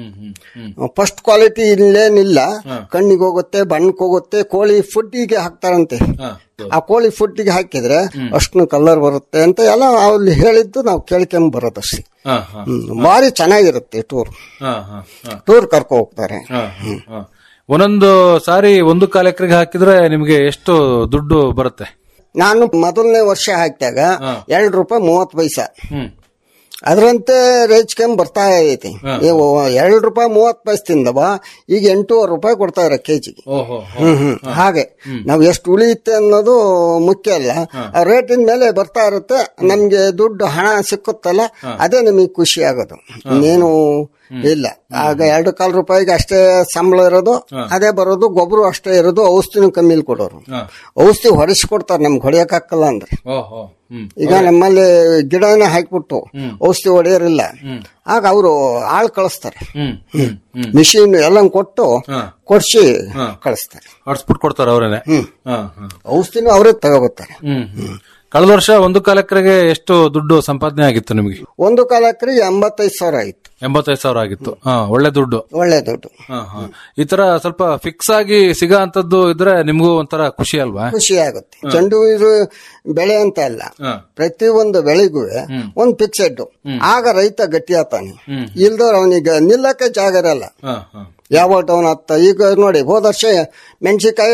ಫಸ್ಟ್ ಕ್ವಾಲಿಟಿ ಇಲ್ಲೇನಿಲ್ಲ ಕಣ್ಣಿಗೆ ಹೋಗುತ್ತೆ ಬಣ್ಣಕ್ಕೆ ಹೋಗುತ್ತೆ ಕೋಳಿ ಫುಡ್ಡಿಗೆ ಹಾಕ್ತಾರಂತೆ ಆ ಕೋಳಿ ಫುಡ್ಡಿಗೆ ಹಾಕಿದ್ರೆ ಅಷ್ಟು ಕಲರ್ ಬರುತ್ತೆ ಅಂತ ಎಲ್ಲ ಅಲ್ಲಿ ಹೇಳಿದ್ದು ನಾವು ಕೇಳ್ಕೊಂಡ್ ಬರೋದಷ್ಟೇ ಹಾ, ಹಾ. ಹ್ಮ್. ಭಾರಿ ಚೆನ್ನಾಗಿರುತ್ತೆ ಟೂರ್ ಹಾ, ಹಾ, ಹಾ. ಟೂರ್ ಕರ್ಕೊ ಹೋಗ್ತಾರೆ ಹಾ, ಹಾ, ಹಾ. ಒಂದೊಂದು ಸಾರಿ ಒಂದು ಕಾಲ ಎಕರೆಗೆ ಹಾಕಿದ್ರೆ ನಿಮ್ಗೆ ಎಷ್ಟು ದುಡ್ಡು ಬರುತ್ತೆ ನಾನು ಮೊದಲನೇ ವರ್ಷ ಹಾಕಿದಾಗ ಎರಡು ರೂಪಾಯಿ ಮೂವತ್ತು ಪೈಸಾ ಹ್ಮ್ ಅದರಂತೆ ರೇಚ್ಕೊಂಡ್ ಬರ್ತಾ ಐತಿ ನೀವು ಎರಡು ರೂಪಾಯಿ ಮೂವತ್ತು ಪೈಸದಿಂದ ಈಗ ಎಂಟೂವರೆ ರೂಪಾಯಿ ಕೊಡ್ತಾ ಇರ ಕೆಜಿಗೆ ಓಹೋ ಹ್ಮ್ ಹ್ಮ್ ಹಾಗೆ ನಾವ್ ಎಷ್ಟು ಉಳಿಯುತ್ತೆ ಅನ್ನೋದು ಮುಖ್ಯ ಅಲ್ಲ ಆ ರೇಟಿನ ಮೇಲೆ ಬರ್ತಾ ಇರುತ್ತೆ ನಮ್ಗೆ ದುಡ್ಡು ಹಣ ಸಿಕ್ಕುತ್ತಲ್ಲ ಅದೇ ನಮಗೆ ಖುಷಿ ಆಗೋದು ಇನ್ನೇನು ಇಲ್ಲ ಆಗ ಎರಡು ಕಾಲು ರೂಪಾಯಿಗೆ ಅಷ್ಟೇ ಸಂಬಳ ಇರೋದು ಅದೇ ಬರೋದು ಗೊಬ್ಬರ ಅಷ್ಟೇ ಇರೋದು ಔಷಧಿನೂ ಕಮ್ಮಿಲಿ ಕೊಡೋರು ಔಷಧಿ ಹೊಡೆಸಿ ಕೊಡ್ತಾರೆ ನಮ್ಗೆ ಹೊಡೆಯಕ್ ಹಾಕಲ್ಲ ಅಂದ್ರೆ ಓಹೋ ಹ್ಮ್ ಈಗ ನಮ್ಮಲ್ಲಿ ಗಿಡನೇ ಹಾಕ್ಬಿಟ್ಟು ಔಷಧಿ ಹೊಡೆಯೋರಿಲ್ಲ ಆಗ ಅವರು ಆಳ್ ಕಳಿಸ್ತಾರೆ ಹ್ಮ್ ಹ್ಮ್ ಹ್ಮ್ ಮಿಷಿನ್ ಎಲ್ಲ ಕೊಟ್ಟು ಕೊಡ್ಸಿ ಹಾ. ಕಳಿಸ್ತಾರೆ ಹೊಡ್ಸ್ಬಿಟ್ಟು ಕೊಡ್ತಾರ ಅವರೇನೆ ಹಾ ಹಾ ಔಷಧಿನೂ ಅವರೇ ತಗೋಬರ್ತಾರೆ ಹ್ಮ್ ಹ್ಮ್ ಕಳೆದ ವರ್ಷ ಒಂದು ಕಾಲ ಎಕರೆಗೆ ಎಷ್ಟು ದುಡ್ಡು ಸಂಪಾದನೆ ಆಗಿತ್ತು ನಿಮಗೆ ಒಂದು ಕಾಲ ಎಕರೆಗೆ ಎಂಬತ್ತೈದು ಸಾವಿರ ಆಯ್ತು ಎಂಬತ್ತೈದು ಸಾವಿರ ಆಗಿತ್ತು ಹಾ ಒಳ್ಳೆ ದುಡ್ಡು ಒಳ್ಳೆ ದುಡ್ಡು ಹಾ ಹಾ ಈ ತರ ಸ್ವಲ್ಪ ಫಿಕ್ಸ್ ಆಗಿ ಸಿಗೋ ಅಂತದ್ದು ಇದ್ರೆ ನಿಮ್ಗೂ ಒಂಥರ ಖುಷಿ ಅಲ್ವಾ ಖುಷಿ ಆಗುತ್ತೆ ಚೆಂಡು ಹೂವಿನ ಬೆಳೆ ಅಂತ ಅಲ್ಲ ಹಾ. ಪ್ರತಿ ಒಂದು ಬೆಳೆಗೂ ಒಂದು ಫಿಕ್ಸೆಡ್ ಆಗ ರೈತ ಗಟ್ಟಿ ಆತಾನೆ ಇಲ್ದವ್ರ ಅವನಿಗೆ ನಿಲ್ಲಕ್ಕೆ ಜಾಗ ಇರಲ್ಲ ಹಾ ಹಾ ಯಾವ ಟೌನ್ ಹತ್ತ ಈಗ ನೋಡಿ ಹೋದ ವರ್ಷ ಮೆಣಸಿನಕಾಯಿ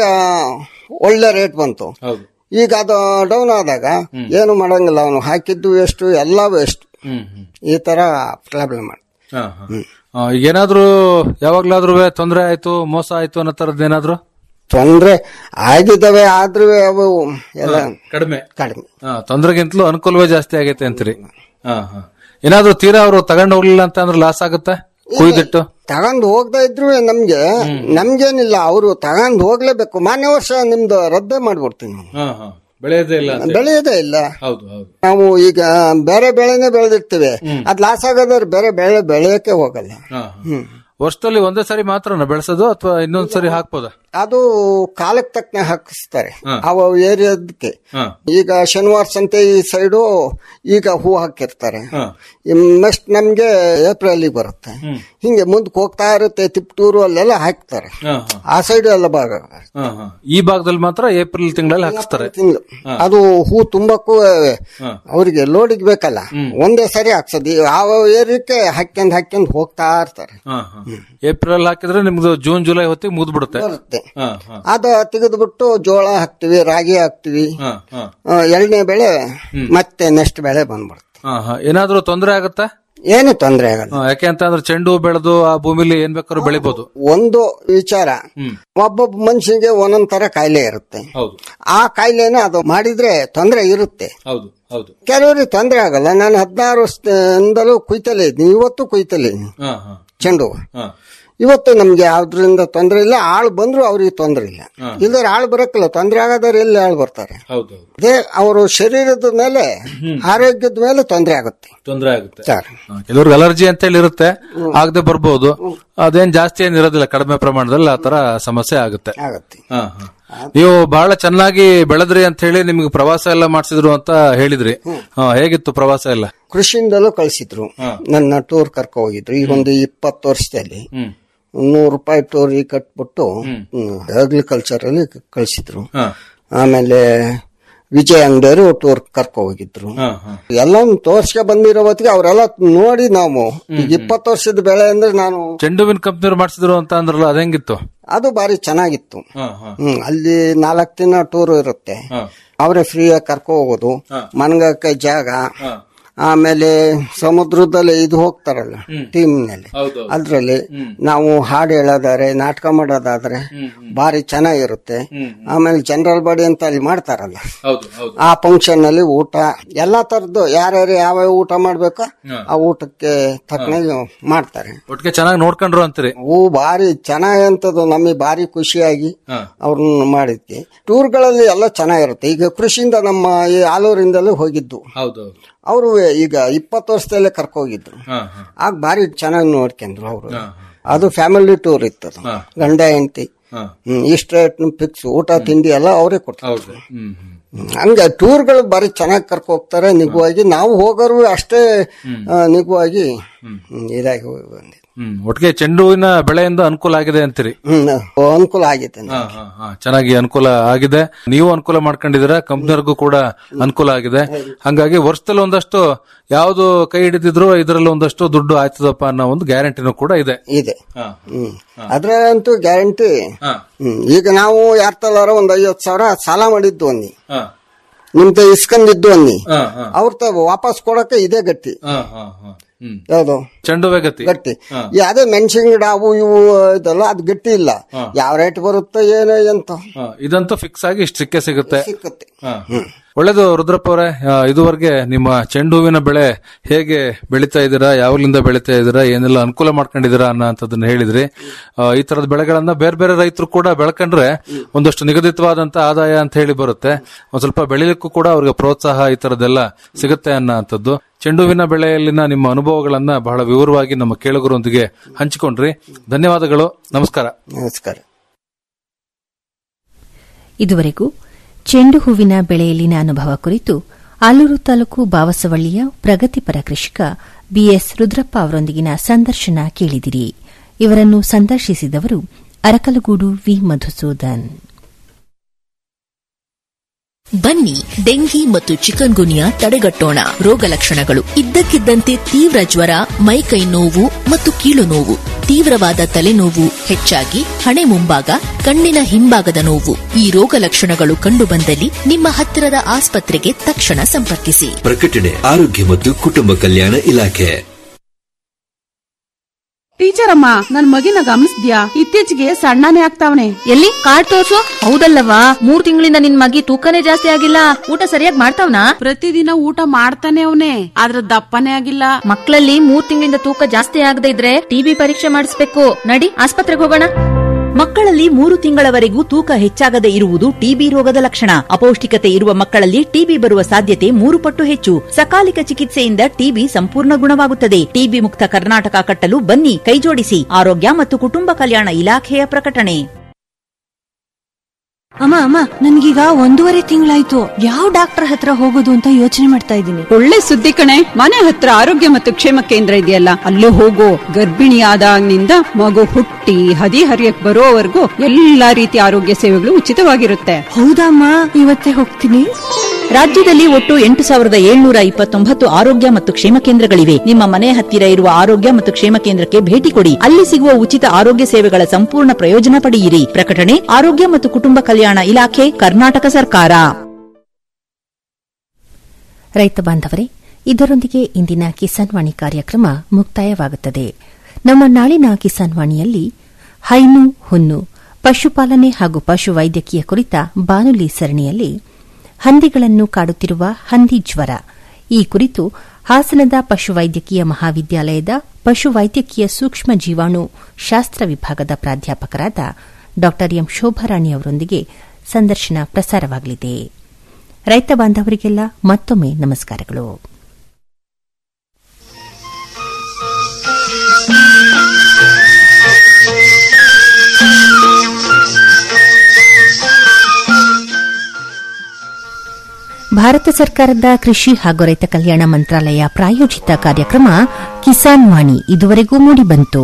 ಒಳ್ಳೆ ರೇಟ್ ಬಂತು ಹೌದು ಈಗ ಅದು ಡೌನ್ ಆದಾಗ ಏನು ಮಾಡಂಗಿಲ್ಲ ಅವನು ಹಾಕಿದ್ದು ವೇಸ್ಟ್ ಎಲ್ಲ ವೇಸ್ಟ್ ಹ್ಮ್ ಹ್ಮ್ ಈ ತರ ಪ್ರಾಬ್ಲಮ್ ಮಾಡಿ ಹಾ ಹಾ ಆ, ಈಗೇನಾದ್ರೂ ಯಾವಾಗ್ಲಾದ್ರೂ ತೊಂದರೆ ಆಯ್ತು ಮೋಸ ಆಯ್ತು ಅನ್ನೋ ತರದ್ ಏನಾದ್ರು ತೊಂದ್ರೆ ಆಗಿದ್ದಾವೆ ಆದ್ರೂ ಅವು ಎಲ್ಲ ಕಡಿಮೆ ಕಡಿಮೆ ಹಾ ತೊಂದ್ರೆಗಿಂತಲೂ ಅನುಕೂಲವೇ ಜಾಸ್ತಿ ಆಗೈತೆ ಅಂತೀರಿ ಹಾ ಹಾ ಏನಾದ್ರೂ ತೀರಾ ಅವರು ತಗೊಂಡು ಹೋಗ್ಲಿಲ್ಲ ಅಂತ ಅಂದ್ರೆ ಲಾಸ್ ಆಗುತ್ತಾ ಕುಯ್ದಿಟ್ಟು ತಗೊಂಡ್ ಹೋಗ್ತಾ ಇದ್ರು ನಮ್ಗೆ ನಮ್ಗೇನಿಲ್ಲ ಅವರು ತಗೊಂಡ್ ಹೋಗ್ಲೇಬೇಕು ಮಾನ್ಯ ವರ್ಷ ನಿಮ್ದು ರದ್ದೇ ಮಾಡ್ಬಿಡ್ತೀನಿ ಹಾ ಹಾ ಬೆಳೆಯೋದೇ ಇಲ್ಲ ಅಂತ. ಬೆಳೆಯೋದೇ ಇಲ್ಲ ಹೌದು ಹೌದು ನಾವು ಈಗ ಬೇರೆ ಬೆಳೆನೇ ಬೆಳೆದಿರ್ತೀವಿ ಅದ್ ಲಾಸ್ ಆಗೋದ್ರೆ ಬೇರೆ ಬೆಳೆ ಬೆಳೆಯಕ್ಕೆ ಹೋಗಲ್ಲ ಹಾ ಹಾ. ವರ್ಷದಲ್ಲಿ ಒಂದೇ ಸರಿ ಮಾತ್ರನ ಬೆಳೆಸೋದು ಅಥವಾ ಇನ್ನೊಂದ್ ಸರಿ ಹಾಕ್ಬೋದಾ ಅದು ಕಾಲಕ್ಕೆ ತಕ್ಕನೆ ಹಾಕಿಸ್ತಾರೆ ಹಾ. ಅವ ಏರಿಯಾದಕ್ಕೆ ಹಾ ಈಗ ಶನಿವಾರ ಸಂತೆ ಈ ಸೈಡು ಈಗ ಹೂ ಹಾಕಿರ್ತಾರೆ ಹಾ ನೆಕ್ಸ್ಟ್ ನಮ್ಗೆ ಏಪ್ರಿಲ್ ಬರುತ್ತೆ ಹಿಂಗೆ ಮುಂದಕ್ಕೆ ಹೋಗ್ತಾ ಇರುತ್ತೆ ತಿಪ್ಟೂರು ಅಲ್ಲೆಲ್ಲ ಹಾಕ್ತಾರೆ ಹಾ ಹಾ ಆ ಸೈಡ್ ಎಲ್ಲ ಭಾಗ ಹಾ ಹಾ ಈ ಭಾಗದಲ್ಲಿ ಮಾತ್ರ ಏಪ್ರಿಲ್ ತಿಂಗಳಲ್ಲಿ ಹಾಕಿಸ್ತಾರೆ ತಿಂಗಳು ಅದು ಹೂ ತುಂಬಕ್ಕೂ ಹಾ. ಅವರಿಗೆ ಲೋಡಿಗೆ ಬೇಕಲ್ಲ ಒಂದೇ ಸರಿ ಹಾಕ್ಸೋದು ಆ ಏರಿಯಕ್ಕೆ ಹಾಕ್ಯಂದ್ ಹಾಕ್ಯಂದ್ ಹೋಗ್ತಾ ಇರ್ತಾರೆ ಹಾ ಹಾ ಏಪ್ರಿಲ್ ಹಾಕಿದ್ರೆ ನಿಮ್ದು ಜೂನ್ ಜುಲೈ ಹೊತ್ತಿಗೆ ಮುಗ್ದ್ಬಿಡುತ್ತೆ ಬರುತ್ತೆ ಹಾ ಹಾ ಅದ ತೆಗೆದ್ಬಿಟ್ಟು ಜೋಳ ಹಾಕ್ತಿವಿ ರಾಗಿ ಹಾಕ್ತಿವಿ ಹಾ ಹಾ ಆ, ಎರಡನೇ ಬೆಳೆ ಮತ್ತೆ ನೆಕ್ಸ್ಟ್ ಬೆಳೆ ಬಂದ್ಬಿಡುತ್ತೆ ಹಾ ಹಾ ಏನಾದ್ರೂ ತೊಂದರೆ ಆಗುತ್ತಾ ಏನು ತೊಂದರೆ ಆಗಲ್ಲ ಹಾ, ಯಾಕೆ ಅಂತ ಅಂದ್ರೆ ಚೆಂಡು ಹೂ ಬೆಳೆದು ಆ ಭೂಮಿಲಿ ಏನ್ ಬೇಕಾದ್ರೂ ಬೆಳಿಬಹುದು ಒಂದು ವಿಚಾರ ಒಬ್ಬೊಬ್ಬ ಮನುಷ್ಯನಿಗೆ ಒಂದೊಂದ್ ತರ ಕಾಯಿಲೆ ಇರುತ್ತೆ ಹೌದು ಆ ಕಾಯಿಲೆನ ಅದು ಮಾಡಿದ್ರೆ ತೊಂದರೆ ಇರುತ್ತೆ ಹೌದು ಹೌದು ಕೆಲವರಿಗೆ ತೊಂದರೆ ಆಗಲ್ಲ ನಾನು ಹದಿನಾರು ವರ್ಷದಿಂದಲೂ ಕುಯ್ತಲೇ ಇದ್ದೀನಿ ಇವತ್ತು ಕುಯ್ತಲೇ ಇದ್ದೀನಿ ಹಾ ಹಾ ಚೆಂಡು ಹೂವು. ಹಾ ಇವತ್ತು ನಮ್ಗೆ ಯಾವ್ದ್ರಿಂದ ತೊಂದರೆ ಇಲ್ಲ ಆಳು ಬಂದ್ರು ಅವ್ರಿಗೆ ತೊಂದರೆ ಇಲ್ಲ ಹಾ. ಇಲ್ದ್ರೆ ಆಳು ಬರಕ್ಕಿಲ್ಲ ತೊಂದರೆ ಆಗೋದ್ರೆ ಎಲ್ಲಿ ಆಳು ಬರ್ತಾರೆ ಹೌದು ಹೌದು ಅದೇ ಅವರು ಶರೀರದ ಮೇಲೆ ಆರೋಗ್ಯದ ಮೇಲೆ ತೊಂದರೆ ಆಗುತ್ತೆ ತೊಂದರೆ ಆಗುತ್ತೆ ಸರ್ ಹಾ, ಕೆಲವ್ರಿಗೆ ಅಲರ್ಜಿ ಅಂತ ಹೇಳಿ ಇರುತ್ತೆ ಆಗದೆ ಬರ್ಬೋದು ಅದೇನ್ ಜಾಸ್ತಿ ಏನ್ ಇರೋದಿಲ್ಲ ಕಡಿಮೆ ಪ್ರಮಾಣದಲ್ಲಿ ಆ ತರ ಸಮಸ್ಯೆ ಆಗುತ್ತೆ ಆಗುತ್ತೆ ಹಾ, ಹಾ. ನೀವು ಬಹಳ ಚೆನ್ನಾಗಿ ಬೆಳೆದ್ರಿ ಅಂತ ಹೇಳಿ ನಿಮ್ಗೆ ಪ್ರವಾಸ ಎಲ್ಲ ಮಾಡಿಸಿದ್ರು ಅಂತ ಹೇಳಿದ್ರಿ ಹಾ, ಹೇಗಿತ್ತು ಪ್ರವಾಸ ಎಲ್ಲ ಕೃಷಿಯಿಂದಲೂ ಕಳಿಸಿದ್ರು ನನ್ನ ಟೂರ್ ಕರ್ಕೊ ಹೋಗಿದ್ರು ಈಗ ಒಂದು ಇಪ್ಪತ್ತು ವರ್ಷದಲ್ಲಿ ಹ್ಮ್ ನೂರು ರೂಪಾಯಿ ಟೂರ್ ಕಟ್ಬಿಟ್ಟು ಅಗ್ರಿಕಲ್ಚರ್ ಅಲ್ಲಿ ಕಳಿಸಿದ್ರು ಹಾ. ಆಮೇಲೆ ವಿಜಯ್ ಅಂಗಡಿಯವರು ಟೂರ್ ಕರ್ಕೊ ಹೋಗಿದ್ರು ಹಾ, ಹಾ. ಎಲ್ಲ ತೋರ್ಸ್ಕ ಬಂದಿರೋ ಹೊತ್ತಿಗೆ ಅವರೆಲ್ಲ ನೋಡಿ ನಾವು ಈಗ ಇಪ್ಪತ್ತು ವರ್ಷದ ಬೆಳೆ ಅಂದ್ರೆ ನಾನು ಚೆಂಡುವಿನ ಕಂಪ್ನಿಯವ್ರು ಮಾಡಿಸಿದ್ರು ಅಂತ ಅಂದ್ರಲ್ಲ ಅದೇಂಗಿತ್ತು ಅದು ಬಾರಿ ಚೆನ್ನಾಗಿತ್ತು ಹಾ, ಹಾ. ಹ್ಮ್ ಅಲ್ಲಿ ನಾಲ್ಕು ದಿನ ಟೂರ್ ಇರುತ್ತೆ ಹಾ. ಅವರೇ ಫ್ರೀಯಾಗಿ ಕರ್ಕೊ ಹೋಗೋದು ಹಾ. ಮನ್ಗಕ್ಕೆ ಜಾಗ ಹಾ. ಆಮೇಲೆ ಸಮುದ್ರದಲ್ಲಿ ಇದು ಹೋಗ್ತಾರಲ್ಲ ಟೀಮ್ ನಲ್ಲಿ ಹೌದು ಅದ್ರಲ್ಲಿ ನಾವು ಹಾಡು ಹೇಳೋದಾದ್ರೆ ನಾಟಕ ಮಾಡೋದಾದ್ರೆ ಬಾರಿ ಚೆನ್ನಾಗಿರುತ್ತೆ ಆಮೇಲೆ ಜನರಲ್ ಬಾಡಿ ಅಂತ ಅಲ್ಲಿ ಮಾಡ್ತಾರಲ್ಲ ಹೌದು ಹೌದು ಆ ಫಂಕ್ಷನ್ ಅಲ್ಲಿ ಊಟ ಎಲ್ಲಾ ತರದ್ದು ಯಾರ್ಯಾರು ಯಾವ ಊಟ ಮಾಡ್ಬೇಕೋ ಆ ಊಟಕ್ಕೆ ತಕ್ಕನಾಗಿ ಮಾಡ್ತಾರೆ ಒಟ್ಟಿಗೆ ಚೆನ್ನಾಗಿ ನೋಡ್ಕೊಂಡ್ರು ಅಂತೀರಿ ಹೂ ಬಾರಿ ಚೆನ್ನಾಗಂತದ್ದು ನಮಗೆ ಬಾರಿ ಖುಷಿಯಾಗಿ ಹಾ. ಅವ್ರನ್ನ ಮಾಡಿದ್ವಿ ಟೂರ್ಗಳಲ್ಲಿ ಎಲ್ಲ ಚೆನ್ನಾಗಿರುತ್ತೆ ಈಗ ಕೃಷಿಯಿಂದ ನಮ್ಮ ಈ ಆಲೂರಿಂದಲೂ ಹೋಗಿದ್ದು ಹೌದು ಹೌದು ಅವರು ಈಗ ಇಪ್ಪತ್ತು ವರ್ಷದಲ್ಲೇ ಕರ್ಕೋಗಿದ್ರು ಹಾ, ಹಾ. ಆಗ ಬಾರಿ ಚೆನ್ನಾಗಿ ನೋಡ್ಕೊಂಡ್ರು ಅವರು ಅದು ಫ್ಯಾಮಿಲಿ ಟೂರ್ ಇತ್ತು ಅದು. ಹಾ. ಗಂಡ ಹೆಂಡತಿ ಹಾ. ಇಷ್ಟ ಫಿಕ್ಸ್ ಊಟ ತಿಂಡಿ ಎಲ್ಲ ಅವರೇ ಕೊಡ್ತಾರೆ ಹೌದು ಹ್ಮ್ ಹ್ಮ್ ಹ್ಮ್. ಹಂಗೆ ಟೂರ್ಗಳು ಬಾರಿ ಚೆನ್ನಾಗಿ ಕರ್ಕೊ ಹೋಗ್ತಾರೆ ನಿಗುವಾಗಿ ನಾವು ಹೋಗೋರು ಅಷ್ಟೇ ಆ, ನಿಗುವಾಗಿ ಹ್ಮ್, ಇದಾಗಿ ಹೋಗಿ ಬಂದಿದ್ದು ಹ್ಮ್ ಒಟ್ಟಿಗೆ ಚೆಂಡು ಹೂವಿನ ಬೆಳೆಯಿಂದ ಅನುಕೂಲ ಆಗಿದೆ ಅಂತೀರಿ ಹ್ಮ್ ಅನುಕೂಲ ಆಗೈತೆ ಹಾ, ಹಾ, ಹಾ. ಚೆನ್ನಾಗಿ ಅನುಕೂಲ ಆಗಿದೆ ನೀವು ಅನುಕೂಲ ಮಾಡ್ಕೊಂಡಿದ್ದೀರಾ ಕಂಪ್ನಿಯವ್ರಿಗೂ ಕೂಡ ಅನುಕೂಲ ಆಗಿದೆ ಹಂಗಾಗಿ ವರ್ಷದಲ್ಲಿ ಒಂದಷ್ಟು ಯಾವ್ದು ಕೈ ಹಿಡಿದಿದ್ರು ಇದರಲ್ಲಿ ಒಂದಷ್ಟು ದುಡ್ಡು ಆಯ್ತದಪ್ಪ ಅನ್ನೋ ಒಂದು ಗ್ಯಾರಂಟಿನೂ ಕೂಡ ಇದೆ ಇದೆ ಹಾ. ಹ್ಮ್ ಅದ್ರಂತೂ ಗ್ಯಾರಂಟಿ ಹಾ. ಹ್ಮ್ ಈಗ ನಾವು ಯಾರ ತಲಾರ ಒಂದ್ ಐವತ್ ಸಾವಿರ ಸಾಲ ಮಾಡಿದ್ದು ಅನ್ನಿ ಹಾ. ನಿಮ್ದ ಇಸ್ಕೊಂಡಿದ್ದು ಅನ್ನಿ ಹಾ, ಹಾ. ಅವ್ರ ತ ವಾಪಸ್ ಕೊಡಕ್ಕೆ ಇದೇ ಗಟ್ಟಿ ಹಾ, ಹಾ, ಹಾ. ಯಾವುದು ಚೆಂಡುವೆ ಗತಿ ಗಟ್ಟಿ ಈ ಅದೇ ಮೆಣಸಿನ ಗಿಡ ಅವು ಇವು ಇದೆಲ್ಲ ಅದು ಗಟ್ಟಿ ಇಲ್ಲ ಯಾವ ರೇಟ್ ಬರುತ್ತೋ ಏನೋ ಎಂತ ಹ, ಇದಂತೂ ಫಿಕ್ಸ್ ಆಗಿ ಇಷ್ಟು ಸಿಕ್ಕೇ ಸಿಗುತ್ತೆ ಹ. ಒಳ್ಳೇದು ರುದ್ರಪ್ಪ ಅವರೇ ಆ, ಇದುವರೆಗೆ ನಿಮ್ಮ ಚೆಂಡು ಹೂವಿನ ಬೆಳೆ ಹೇಗೆ ಬೆಳೀತಾ ಇದ್ದೀರಾ ಯಾವಾಗ್ಲಿಂದ ಬೆಳೀತಾ ಇದ್ದೀರಾ ಏನೆಲ್ಲ ಅನುಕೂಲ ಮಾಡ್ಕೊಂಡಿದ್ದೀರಾ ಅನ್ನೋಂಥದ್ದನ್ನ ಹೇಳಿದ್ರಿ ಆ, ಈ ತರದ ಬೆಳೆಗಳನ್ನ ಬೇರೆ ಬೇರೆ ರೈತರು ಕೂಡ ಬೆಳ್ಕೊಂಡ್ರೆ ಒಂದಷ್ಟು ನಿಗದಿತವಾದಂತ ಆದಾಯ ಅಂತ ಹೇಳಿ ಬರುತ್ತೆ ಒಂದ್ ಸ್ವಲ್ಪ ಬೆಳಿಲಿಕ್ಕೂ ಕೂಡ ಅವ್ರಿಗೆ ಪ್ರೋತ್ಸಾಹ ಈ ತರದೆಲ್ಲ ಸಿಗುತ್ತೆ ಅನ್ನೋಂಥದ್ದು ಚೆಂಡುವಿನ ಬೆಳೆಯಲ್ಲಿನ ನಿಮ್ಮ ಅನುಭವಗಳನ್ನ ಬಹಳ ವಿವರವಾಗಿ ನಮ್ಮ ಕೇಳುಗರೊಂದಿಗೆ ಹಂಚಿಕೊಂಡ್ರಿ ಧನ್ಯವಾದಗಳು ನಮಸ್ಕಾರ ನಮಸ್ಕಾರ ಇದುವರೆಗೂ ಚೆಂಡು ಹೂವಿನ ಬೆಳೆಯಲ್ಲಿನ ಅನುಭವ ಕುರಿತು ಆಲೂರು ತಾಲೂಕು ಬಾವಸವಳ್ಳಿಯ ಪ್ರಗತಿಪರ ಕೃಷಿಕ ಬಿಎಸ್ ರುದ್ರಪ್ಪ ಅವರೊಂದಿಗಿನ ಸಂದರ್ಶನ ಕೇಳಿದಿರಿ ಇವರನ್ನು ಸಂದರ್ಶಿಸಿದವರು ಅರಕಲಗೂಡು ವಿ ಮಧುಸೂದನ್ ಬನ್ನಿ ಡೆಂಗಿ ಮತ್ತು ಚಿಕನ್ ಗುನಿಯಾ ತಡೆಗಟ್ಟೋಣ ರೋಗ ಲಕ್ಷಣಗಳು ಇದ್ದಕ್ಕಿದ್ದಂತೆ ತೀವ್ರ ಜ್ವರ ಮೈಕೈ ನೋವು ಮತ್ತು ಕೀಲು ನೋವು ತೀವ್ರವಾದ ತಲೆನೋವು ಹೆಚ್ಚಾಗಿ ಹಣೆ ಮುಂಭಾಗ ಕಣ್ಣಿನ ಹಿಂಭಾಗದ ನೋವು ಈ ರೋಗ ಲಕ್ಷಣಗಳು ಕಂಡುಬಂದಲ್ಲಿ ನಿಮ್ಮ ಹತ್ತಿರದ ಆಸ್ಪತ್ರೆಗೆ ತಕ್ಷಣ ಸಂಪರ್ಕಿಸಿ ಪ್ರಕಟಣೆ ಆರೋಗ್ಯ ಮತ್ತು ಕುಟುಂಬ ಕಲ್ಯಾಣ ಇಲಾಖೆ ಟೀಚರ್ ಅಮ್ಮ ನನ್ ಮಗಿನ ಗಮನಿಸ್ದ್ಯಾ ಇತ್ತೀಚೆಗೆ ಸಣ್ಣನೇ ಆಗ್ತಾವನೆ ಎಲ್ಲಿ ಕಾರ್ಡ್ ತೋರ್ಸು ಹೌದಲ್ಲವಾ ಮೂರ್ ತಿಂಗಳಿಂದ ನಿನ್ ಮಗಿ ತೂಕನೇ ಜಾಸ್ತಿ ಆಗಿಲ್ಲ ಊಟ ಸರಿಯಾಗಿ ಮಾಡ್ತಾವ್ನಾ ಪ್ರತಿದಿನ ಊಟ ಮಾಡ್ತಾನೆ ಅವನೇ ಆದ್ರ ದಪ್ಪನೇ ಆಗಿಲ್ಲ ಮಕ್ಕಳಲ್ಲಿ ಮೂರ್ ತಿಂಗಳಿಂದ ತೂಕ ಜಾಸ್ತಿ ಆಗದೆ ಇದ್ರೆ ಟಿಬಿ ಪರೀಕ್ಷೆ ಮಾಡಿಸ್ಬೇಕು ನಡಿ ಆಸ್ಪತ್ರೆಗೆ ಹೋಗೋಣ ಮಕ್ಕಳಲ್ಲಿ ಮೂರು ತಿಂಗಳವರೆಗೂ ತೂಕ ಹೆಚ್ಚಾಗದೆ ಇರುವುದು ಟಿಬಿ ರೋಗದ ಲಕ್ಷಣ ಅಪೌಷ್ಟಿಕತೆ ಇರುವ ಮಕ್ಕಳಲ್ಲಿ ಟಿಬಿ ಬರುವ ಸಾಧ್ಯತೆ ಮೂರು ಪಟ್ಟು ಹೆಚ್ಚು ಸಕಾಲಿಕ ಚಿಕಿತ್ಸೆಯಿಂದ ಟಿಬಿ ಸಂಪೂರ್ಣ ಗುಣವಾಗುತ್ತದೆ ಟಿಬಿ ಮುಕ್ತ ಕರ್ನಾಟಕ ಕಟ್ಟಲು ಬನ್ನಿ ಕೈಜೋಡಿಸಿ ಆರೋಗ್ಯ ಮತ್ತು ಕುಟುಂಬ ಕಲ್ಯಾಣ ಇಲಾಖೆಯ ಪ್ರಕಟಣೆ ಅಮ್ಮ ಅಮ್ಮ ನನ್ಗೀಗ ಒಂದೂವರೆ ತಿಂಗಳಾಯ್ತು ಯಾವ ಡಾಕ್ಟರ್ ಹತ್ರ ಹೋಗೋದು ಅಂತ ಯೋಚನೆ ಮಾಡ್ತಾ ಇದ್ದೀನಿ ಒಳ್ಳೆ ಸುದ್ದಿ ಕಣೆ ಮನೆ ಹತ್ರ ಆರೋಗ್ಯ ಮತ್ತು ಕ್ಷೇಮ ಕೇಂದ್ರ ಇದೆಯಲ್ಲ ಅಲ್ಲೇ ಹೋಗೋ ಗರ್ಭಿಣಿಯಾದಾಗಿನಿಂದ ಮಗು ಹುಟ್ಟಿ ಹದಿ ಹರಿಯಕ್ ಬರೋವರೆಗೂ ಎಲ್ಲಾ ರೀತಿಯ ಆರೋಗ್ಯ ಸೇವೆಗಳು ಉಚಿತವಾಗಿರುತ್ತೆ ಹೌದಮ್ಮ ಇವತ್ತೇ ಹೋಗ್ತೀನಿ ರಾಜ್ಯದಲ್ಲಿ ಒಟ್ಟು ಎಂಟು ಸಾವಿರದ ಏಳ್ನೂರ ಇಪ್ಪತ್ತೊಂಬತ್ತು ಆರೋಗ್ಯ ಮತ್ತು ಕ್ಷೇಮ ಕೇಂದ್ರಗಳಿವೆ ನಿಮ್ಮ ಮನೆ ಹತ್ತಿರ ಇರುವ ಆರೋಗ್ಯ ಮತ್ತು ಕ್ಷೇಮ ಕೇಂದ್ರಕ್ಕೆ ಭೇಟಿ ಕೊಡಿ ಅಲ್ಲಿ ಸಿಗುವ ಉಚಿತ ಆರೋಗ್ಯ ಸೇವೆಗಳ ಸಂಪೂರ್ಣ ಪ್ರಯೋಜನ ಪಡೆಯಿರಿ ಪ್ರಕಟಣೆ ಆರೋಗ್ಯ ಮತ್ತು ಕುಟುಂಬ ಕಲ್ಯಾಣ ಇಲಾಖೆ ಕರ್ನಾಟಕ ಸರ್ಕಾರ ರೈತ ಬಾಂಧವರೇ ಇದರೊಂದಿಗೆ ಇಂದಿನ ಕಿಸಾನ್ ವಾಣಿ ಕಾರ್ಯಕ್ರಮ ಮುಕ್ತಾಯವಾಗುತ್ತದೆ ನಮ್ಮ ನಾಳಿನ ಕಿಸಾನ್ ವಾಣಿಯಲ್ಲಿ ಹೈನು ಹುನ್ನು ಪಶುಪಾಲನೆ ಹಾಗೂ ಪಶು ವೈದ್ಯಕೀಯ ಕುರಿತ ಬಾನುಲಿ ಸರಣಿಯಲ್ಲಿ ಹಂದಿಗಳನ್ನು ಕಾಡುತ್ತಿರುವ ಹಂದಿ ಜ್ವರ ಈ ಕುರಿತು ಹಾಸನದ ಪಶುವೈದ್ಯಕೀಯ ಮಹಾವಿದ್ಯಾಲಯದ ಪಶುವೈದ್ಯಕೀಯ ಸೂಕ್ಷ್ಮ ಜೀವಾಣು ಶಾಸ್ತ್ರ ವಿಭಾಗದ ಪ್ರಾಧ್ಯಾಪಕರಾದ ಡಾ ಎಂ ಶೋಭಾರಾಣಿ ಅವರೊಂದಿಗೆ ಸಂದರ್ಶನ ಪ್ರಸಾರವಾಗಲಿದೆ ರೈತ ಬಾಂಧವರಿಗೆಲ್ಲ ಮತ್ತೊಮ್ಮೆ ನಮಸ್ಕಾರಗಳು ಭಾರತ ಸರ್ಕಾರದ ಕೃಷಿ ಹಾಗೂ ರೈತ ಕಲ್ಯಾಣ ಮಂತ್ರಾಲಯ ಪ್ರಾಯೋಜಿತ ಕಾರ್ಯಕ್ರಮ ಕಿಸಾನ್ ವಾಣಿ ಇದುವರೆಗೂ ಮೂಡಿಬಂತು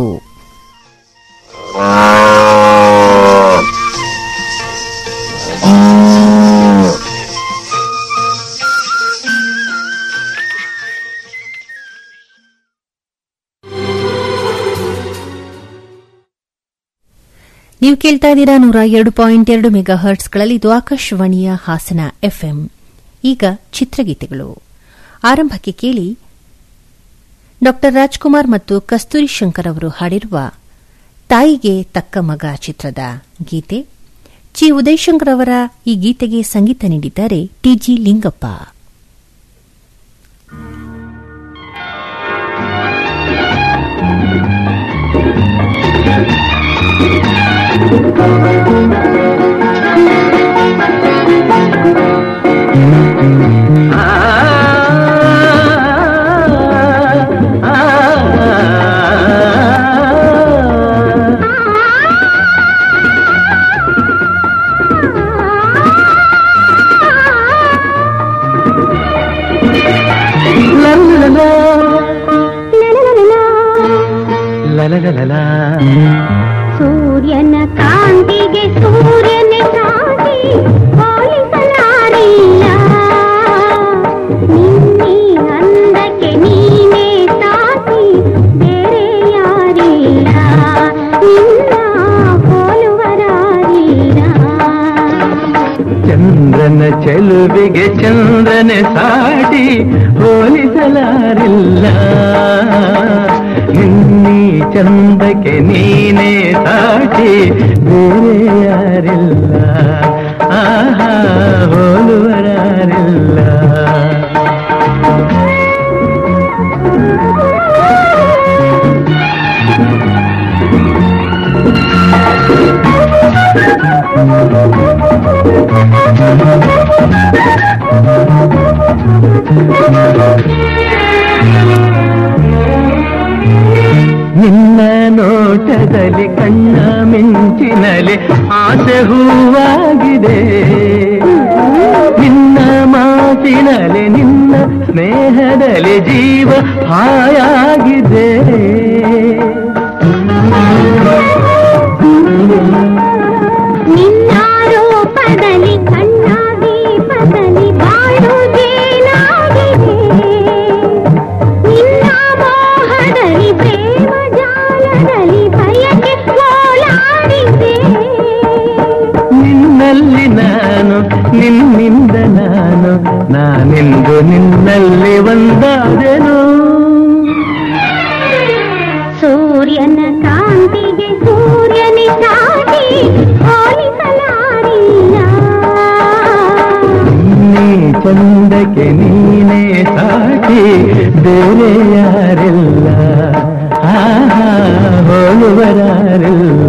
ನೀವು ಕೇಳ್ತಾ ಇದ್ದೀರಾ ನೂರ ಎರಡು ಪಾಯಿಂಟ್ ಎರಡು ಮೆಗಾ ಹರ್ಟ್ಸ್ಗಳಲ್ಲಿ ಇದು ಆಕಾಶವಾಣಿಯ ಹಾಸನ ಎಫ್ಎಂ ಈಗ ಚಿತ್ರಗೀತೆಗಳು ಆರಂಭಕ್ಕೆ ಕೇಳಿ ಡಾ ರಾಜ್ಕುಮಾರ್ ಮತ್ತು ಕಸ್ತೂರಿ ಶಂಕರ್ ಅವರು ಹಾಡಿರುವ ತಾಯಿಗೆ ತಕ್ಕ ಮಗ ಚಿತ್ರದ ಗೀತೆ ಚಿ ಉದಯಶಂಕರ್ ಅವರ ಈ ಗೀತೆಗೆ ಸಂಗೀತ ನೀಡಿದ್ದಾರೆ ಟಿಜಿ ಲಿಂಗಪ್ಪ ಸೂರ್ಯನ ಕಾಂತಿಗೆ ಸೂರ್ಯನ ಕಾಂತಿ ಹೋಲಿಸಲಾರಿಲ್ಲ ನಿನ್ನೆ ಅಂದಕ್ಕೆ ನೀನೇ ಸಾಟಿ ಬೇರೆ ಯಾರಿಲ್ಲ ನಿನ್ನ ಹೋಲುವರಾರಿಲ್ಲ ಚಂದ್ರನ ಚೆಲುವಿಗೆ ಚಂದ್ರನ ಸಾಟಿ ಹೋಲಿಸ ಹೋಲಿಸಲಾರಿಲ್ಲ ನಿನ್ನೀ ಚಂದಕ್ಕೆ ನೀನೇ ಸಾಕ್ಷಿ ಬೇರೆ ಯಾರಿಲ್ಲ ಆಹಾ ಹೋಲುವರಾರಿಲ್ಲ ನಿನ್ನ ನೋಟದಲ್ಲಿ ಕಣ್ಣ ಮಿಂಚಿನಲ್ಲಿ ಆಸೆ ಹೂವಾಗಿದೆ ನಿನ್ನ ಮಾತಿನಲ್ಲಿ ನಿನ್ನ ಸ್ನೇಹದಲ್ಲಿ ಜೀವ ಹಾಯಾಗಿದೆ ನಿನ್ನಾರೋಪದಲ್ಲಿ ಕಣ್ಣ ದೀಪದಲ್ಲಿ ಬಾಳು ಜೇನಾಗಿದೆ ನಿನ್ನ ಮೋಹದಲ್ಲಿ ಪ್ರೇಮ ಜಾಲದಲ್ಲಿ ಬಯಕೆ ಓಲಾಡಿದೆ ನಿನ್ನಲ್ಲಿ ನಾನು ನಿನ್ನಿಂದ ನಾನು ನಾನೆಂದು ನಿನ್ನಲ್ಲಿ ಒಂದಾದೆನು ಸೂರ್ಯನ ಕಾಂತಿಗೆ ಸೂರ್ಯನೇ ಸಾಟಿ ಹೋಲಿಸಲಾರಿಲ್ಲ ನೀ ಚಂದಕ್ಕೆ ನೀನೇ ಸಾಟಿ ಬೇರೆ ಯಾರಿಲ್ಲ ಆಹಾ ಹೋಲುವರಾರಿಲ್ಲ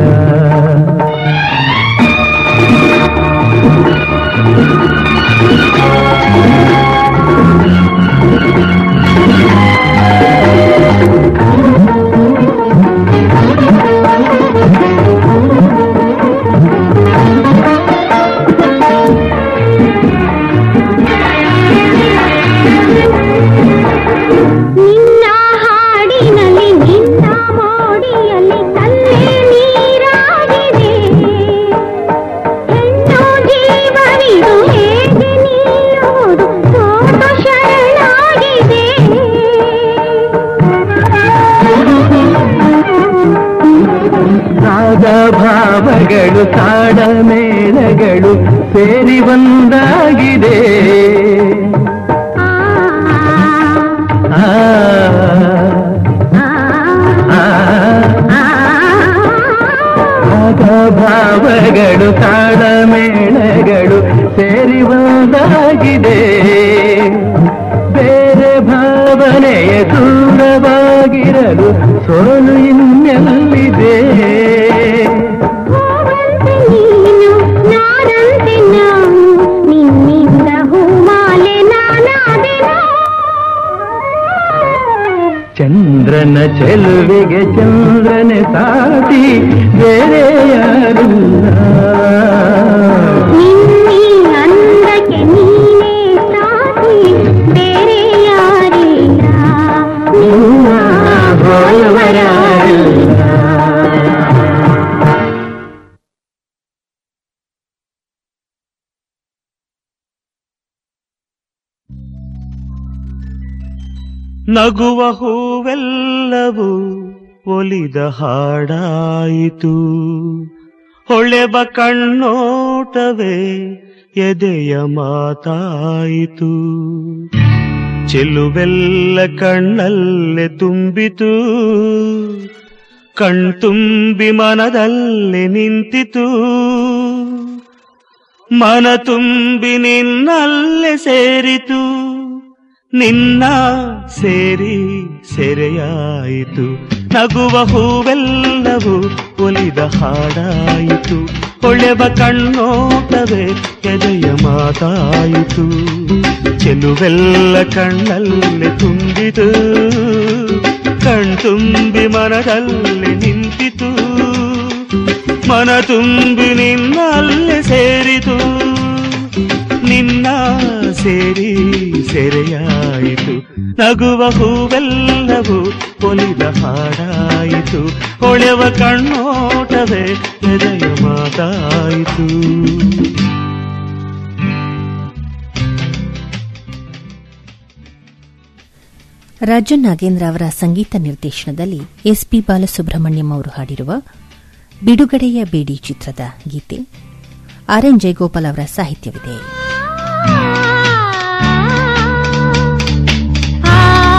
ನಿನ್ನ ಹಾಡಿನಲ್ಲಿ ನಿನ್ನ ಮೋಡಿಯಲ್ಲಿ ಕಲ್ಲೇ ನೀರಾಗಿದೆ ಹೆಣ್ಣು ಜೀವನಿದು ಹೇಗೆ ನಿಲ್ಲುವುದು ಸೋತು ಶರಣಾಗಿದೆ ರಾಗ ಭಾವಗಳು ತಾಡ ಮೇಳಗಳು ಸೇರಿ ಒಂದಾಗಿದೆ ಆ, ಆ, ರಾಗ ಭಾವಗಳು ತಾಡ ಮೇಳಗಳು ಸೇರಿ ಒಂದಾಗಿದೆ ಬೇರೆ ಭಾವನೆಯ ದೂರವಾಗಿರಲು ಸೋಲು ಇನ್ನೆಲ್ಲಿದೆ ನೀನು ನಾನಂತೆ ನಾನು ನಿನ್ನಿಂದ ಹೂಮಾಲೆ ನಾನಾದೆನು ಚಂದ್ರನ ಚೆಲುವಿಗೆ ಚಂದ್ರನೆ ಸಾಟಿ ಬೇರೆ ಯಾರಿಲ್ಲ ನಿನ್ನೀ ಅಂದಕ್ಕೆ ನೀನೇ ಸಾಟಿ ಬೇರೆ ಯಾರಿಲ್ಲ ನಿನ್ನ ಹೋಲುವರಾರಿಲ್ಲ ನಗುವ ಹೂವೆಲ್ಲವೂ ಒಲಿದ ಹಾಡಾಯಿತು ಹೊಳೆಬ ಕಣ್ಣೋಟವೇ ಎದೆಯ ಮಾತಾಯಿತು ಚೆಲುವೆಲ್ಲ ಕಣ್ಣಲ್ಲೇ ತುಂಬಿತು ಕಣ್ತುಂಬಿ ಮನದಲ್ಲಿ ನಿಂತಿತು ಮನ ತುಂಬಿ ನಿನ್ನಲ್ಲೇ ಸೇರಿತು ನಿನ್ನ ಸೇರಿ ಸೆರೆಯಾಯಿತು ನಗುವ ಹೂವೆಲ್ಲವೂ ಒಲಿದ ಹಾಡಾಯಿತು ಹೊಳೆವ ಕಣ್ಣೋಟವೇ ಎದೆಯ ಮಾತಾಯಿತು ಚೆಲುವೆಲ್ಲ ಕಣ್ಣಲ್ಲಿ ತುಂಬಿತು ಕಣ್ತುಂಬಿ ಮನದಲ್ಲಿ ನಿಂತಿತು ಮನ ತುಂಬಿ ನಿನ್ನಲ್ಲೇ ಸೇರಿತು ನಿನ್ನ ಸೇರಿ ಸೆರೆಯಾಯಿತು ನಗುವ ಹೂವೆಲ್ಲವೂ ಒಲಿದ ಹಾಡಾಯಿತು ಹೊಳೆವ ಕಣ್ಣೋಟವೇ ಎದೆಯ ಮಾತಾಯಿತು ರಾಜನ್ ನಾಗೇಂದ್ರ ಅವರ ಸಂಗೀತ ನಿರ್ದೇಶನದಲ್ಲಿ ಎಸ್ಪಿ ಬಾಲಸುಬ್ರಹ್ಮಣ್ಯಂ ಅವರು ಹಾಡಿರುವ ಬಿಡುಗಡೆಯ ಬೇಡಿ ಚಿತ್ರದ ಗೀತೆ ಆರ್ ಎನ್ ಜಯಗೋಪಾಲ್ ಅವರ ಸಾಹಿತ್ಯವಿದೆ ಆ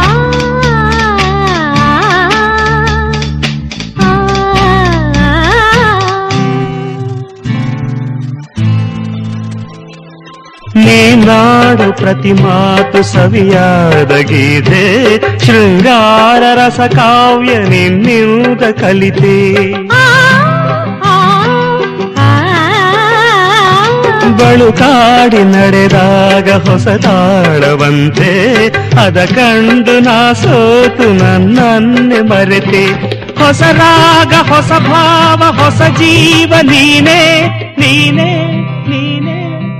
ಪ್ರತಿ ಮಾತು ಸವಿಯಾದ ಗೀತೆ ಶೃಂಗಾರ ರಸ ಕಾವ್ಯ ನಿನ್ನಿಂದ ಕಲಿತೆ ಬಳುಕಾಡಿ ನಡೆದಾಗ ಹೊಸ ತಾಳವಂತೆ ಅದ ಕಂಡು ನಾ ಸೋತು ನನ್ನನ್ನೇ ಮರೆತೆ ಹೊಸ ರಾಗ ಹೊಸ ಭಾವ ಹೊಸ ಜೀವ ನೀನೇ ನೀನೇ ನೀನೇ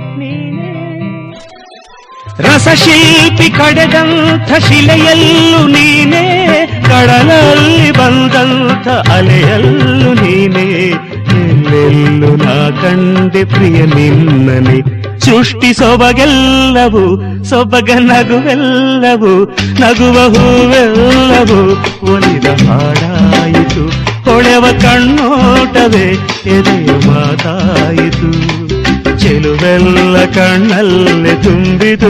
ರಸಶಿಲ್ಪಿ ಕಡೆದಂಥ ಶಿಲೆಯಲ್ಲೂ ನೀನೇ ಕಡಲಲ್ಲಿ ಬಂದಂಥ ಅಲೆಯಲ್ಲೂ ನೀನೇ ಎಲ್ಲೆಲ್ಲೂ ನಾ ಕಂಡೆ ಪ್ರಿಯ ನಿನ್ನನೆ ಸೃಷ್ಟಿ ಸೊಬಗೆಲ್ಲವು ಸೊಬಗ ನಗುವೆಲ್ಲವು ನಗುವ ಹೂವೆಲ್ಲವು ಒಲಿದ ಹಾಡಾಯಿತು ಹೊಳೆವ ಕಣ್ಣೋಟವೇ ಎದೆಯ ಮಾತಾಯಿತು ಚೆಲುವೆಲ್ಲ ಕಣ್ಣಲ್ಲೇ ತುಂಬಿತು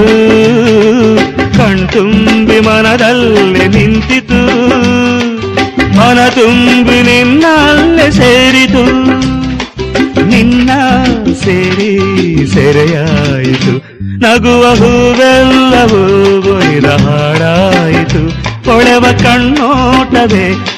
ಕಣ್ತುಂಬಿ ಮನದಲ್ಲೇ ನಿಂತಿತು ಮನ ತುಂಬಿ ನಿನ್ನಲ್ಲೇ ಸೇರಿತು ನಿನ್ನ ಸೇರಿ ಸೆರೆಯಾಯಿತು ನಗುವ ಹೂವೆಲ್ಲವೂ ಒಯ್ದ ಹಾಡಾಯಿತು ಹೊಳೆವ ಕಣ್ಣೋಟವೇ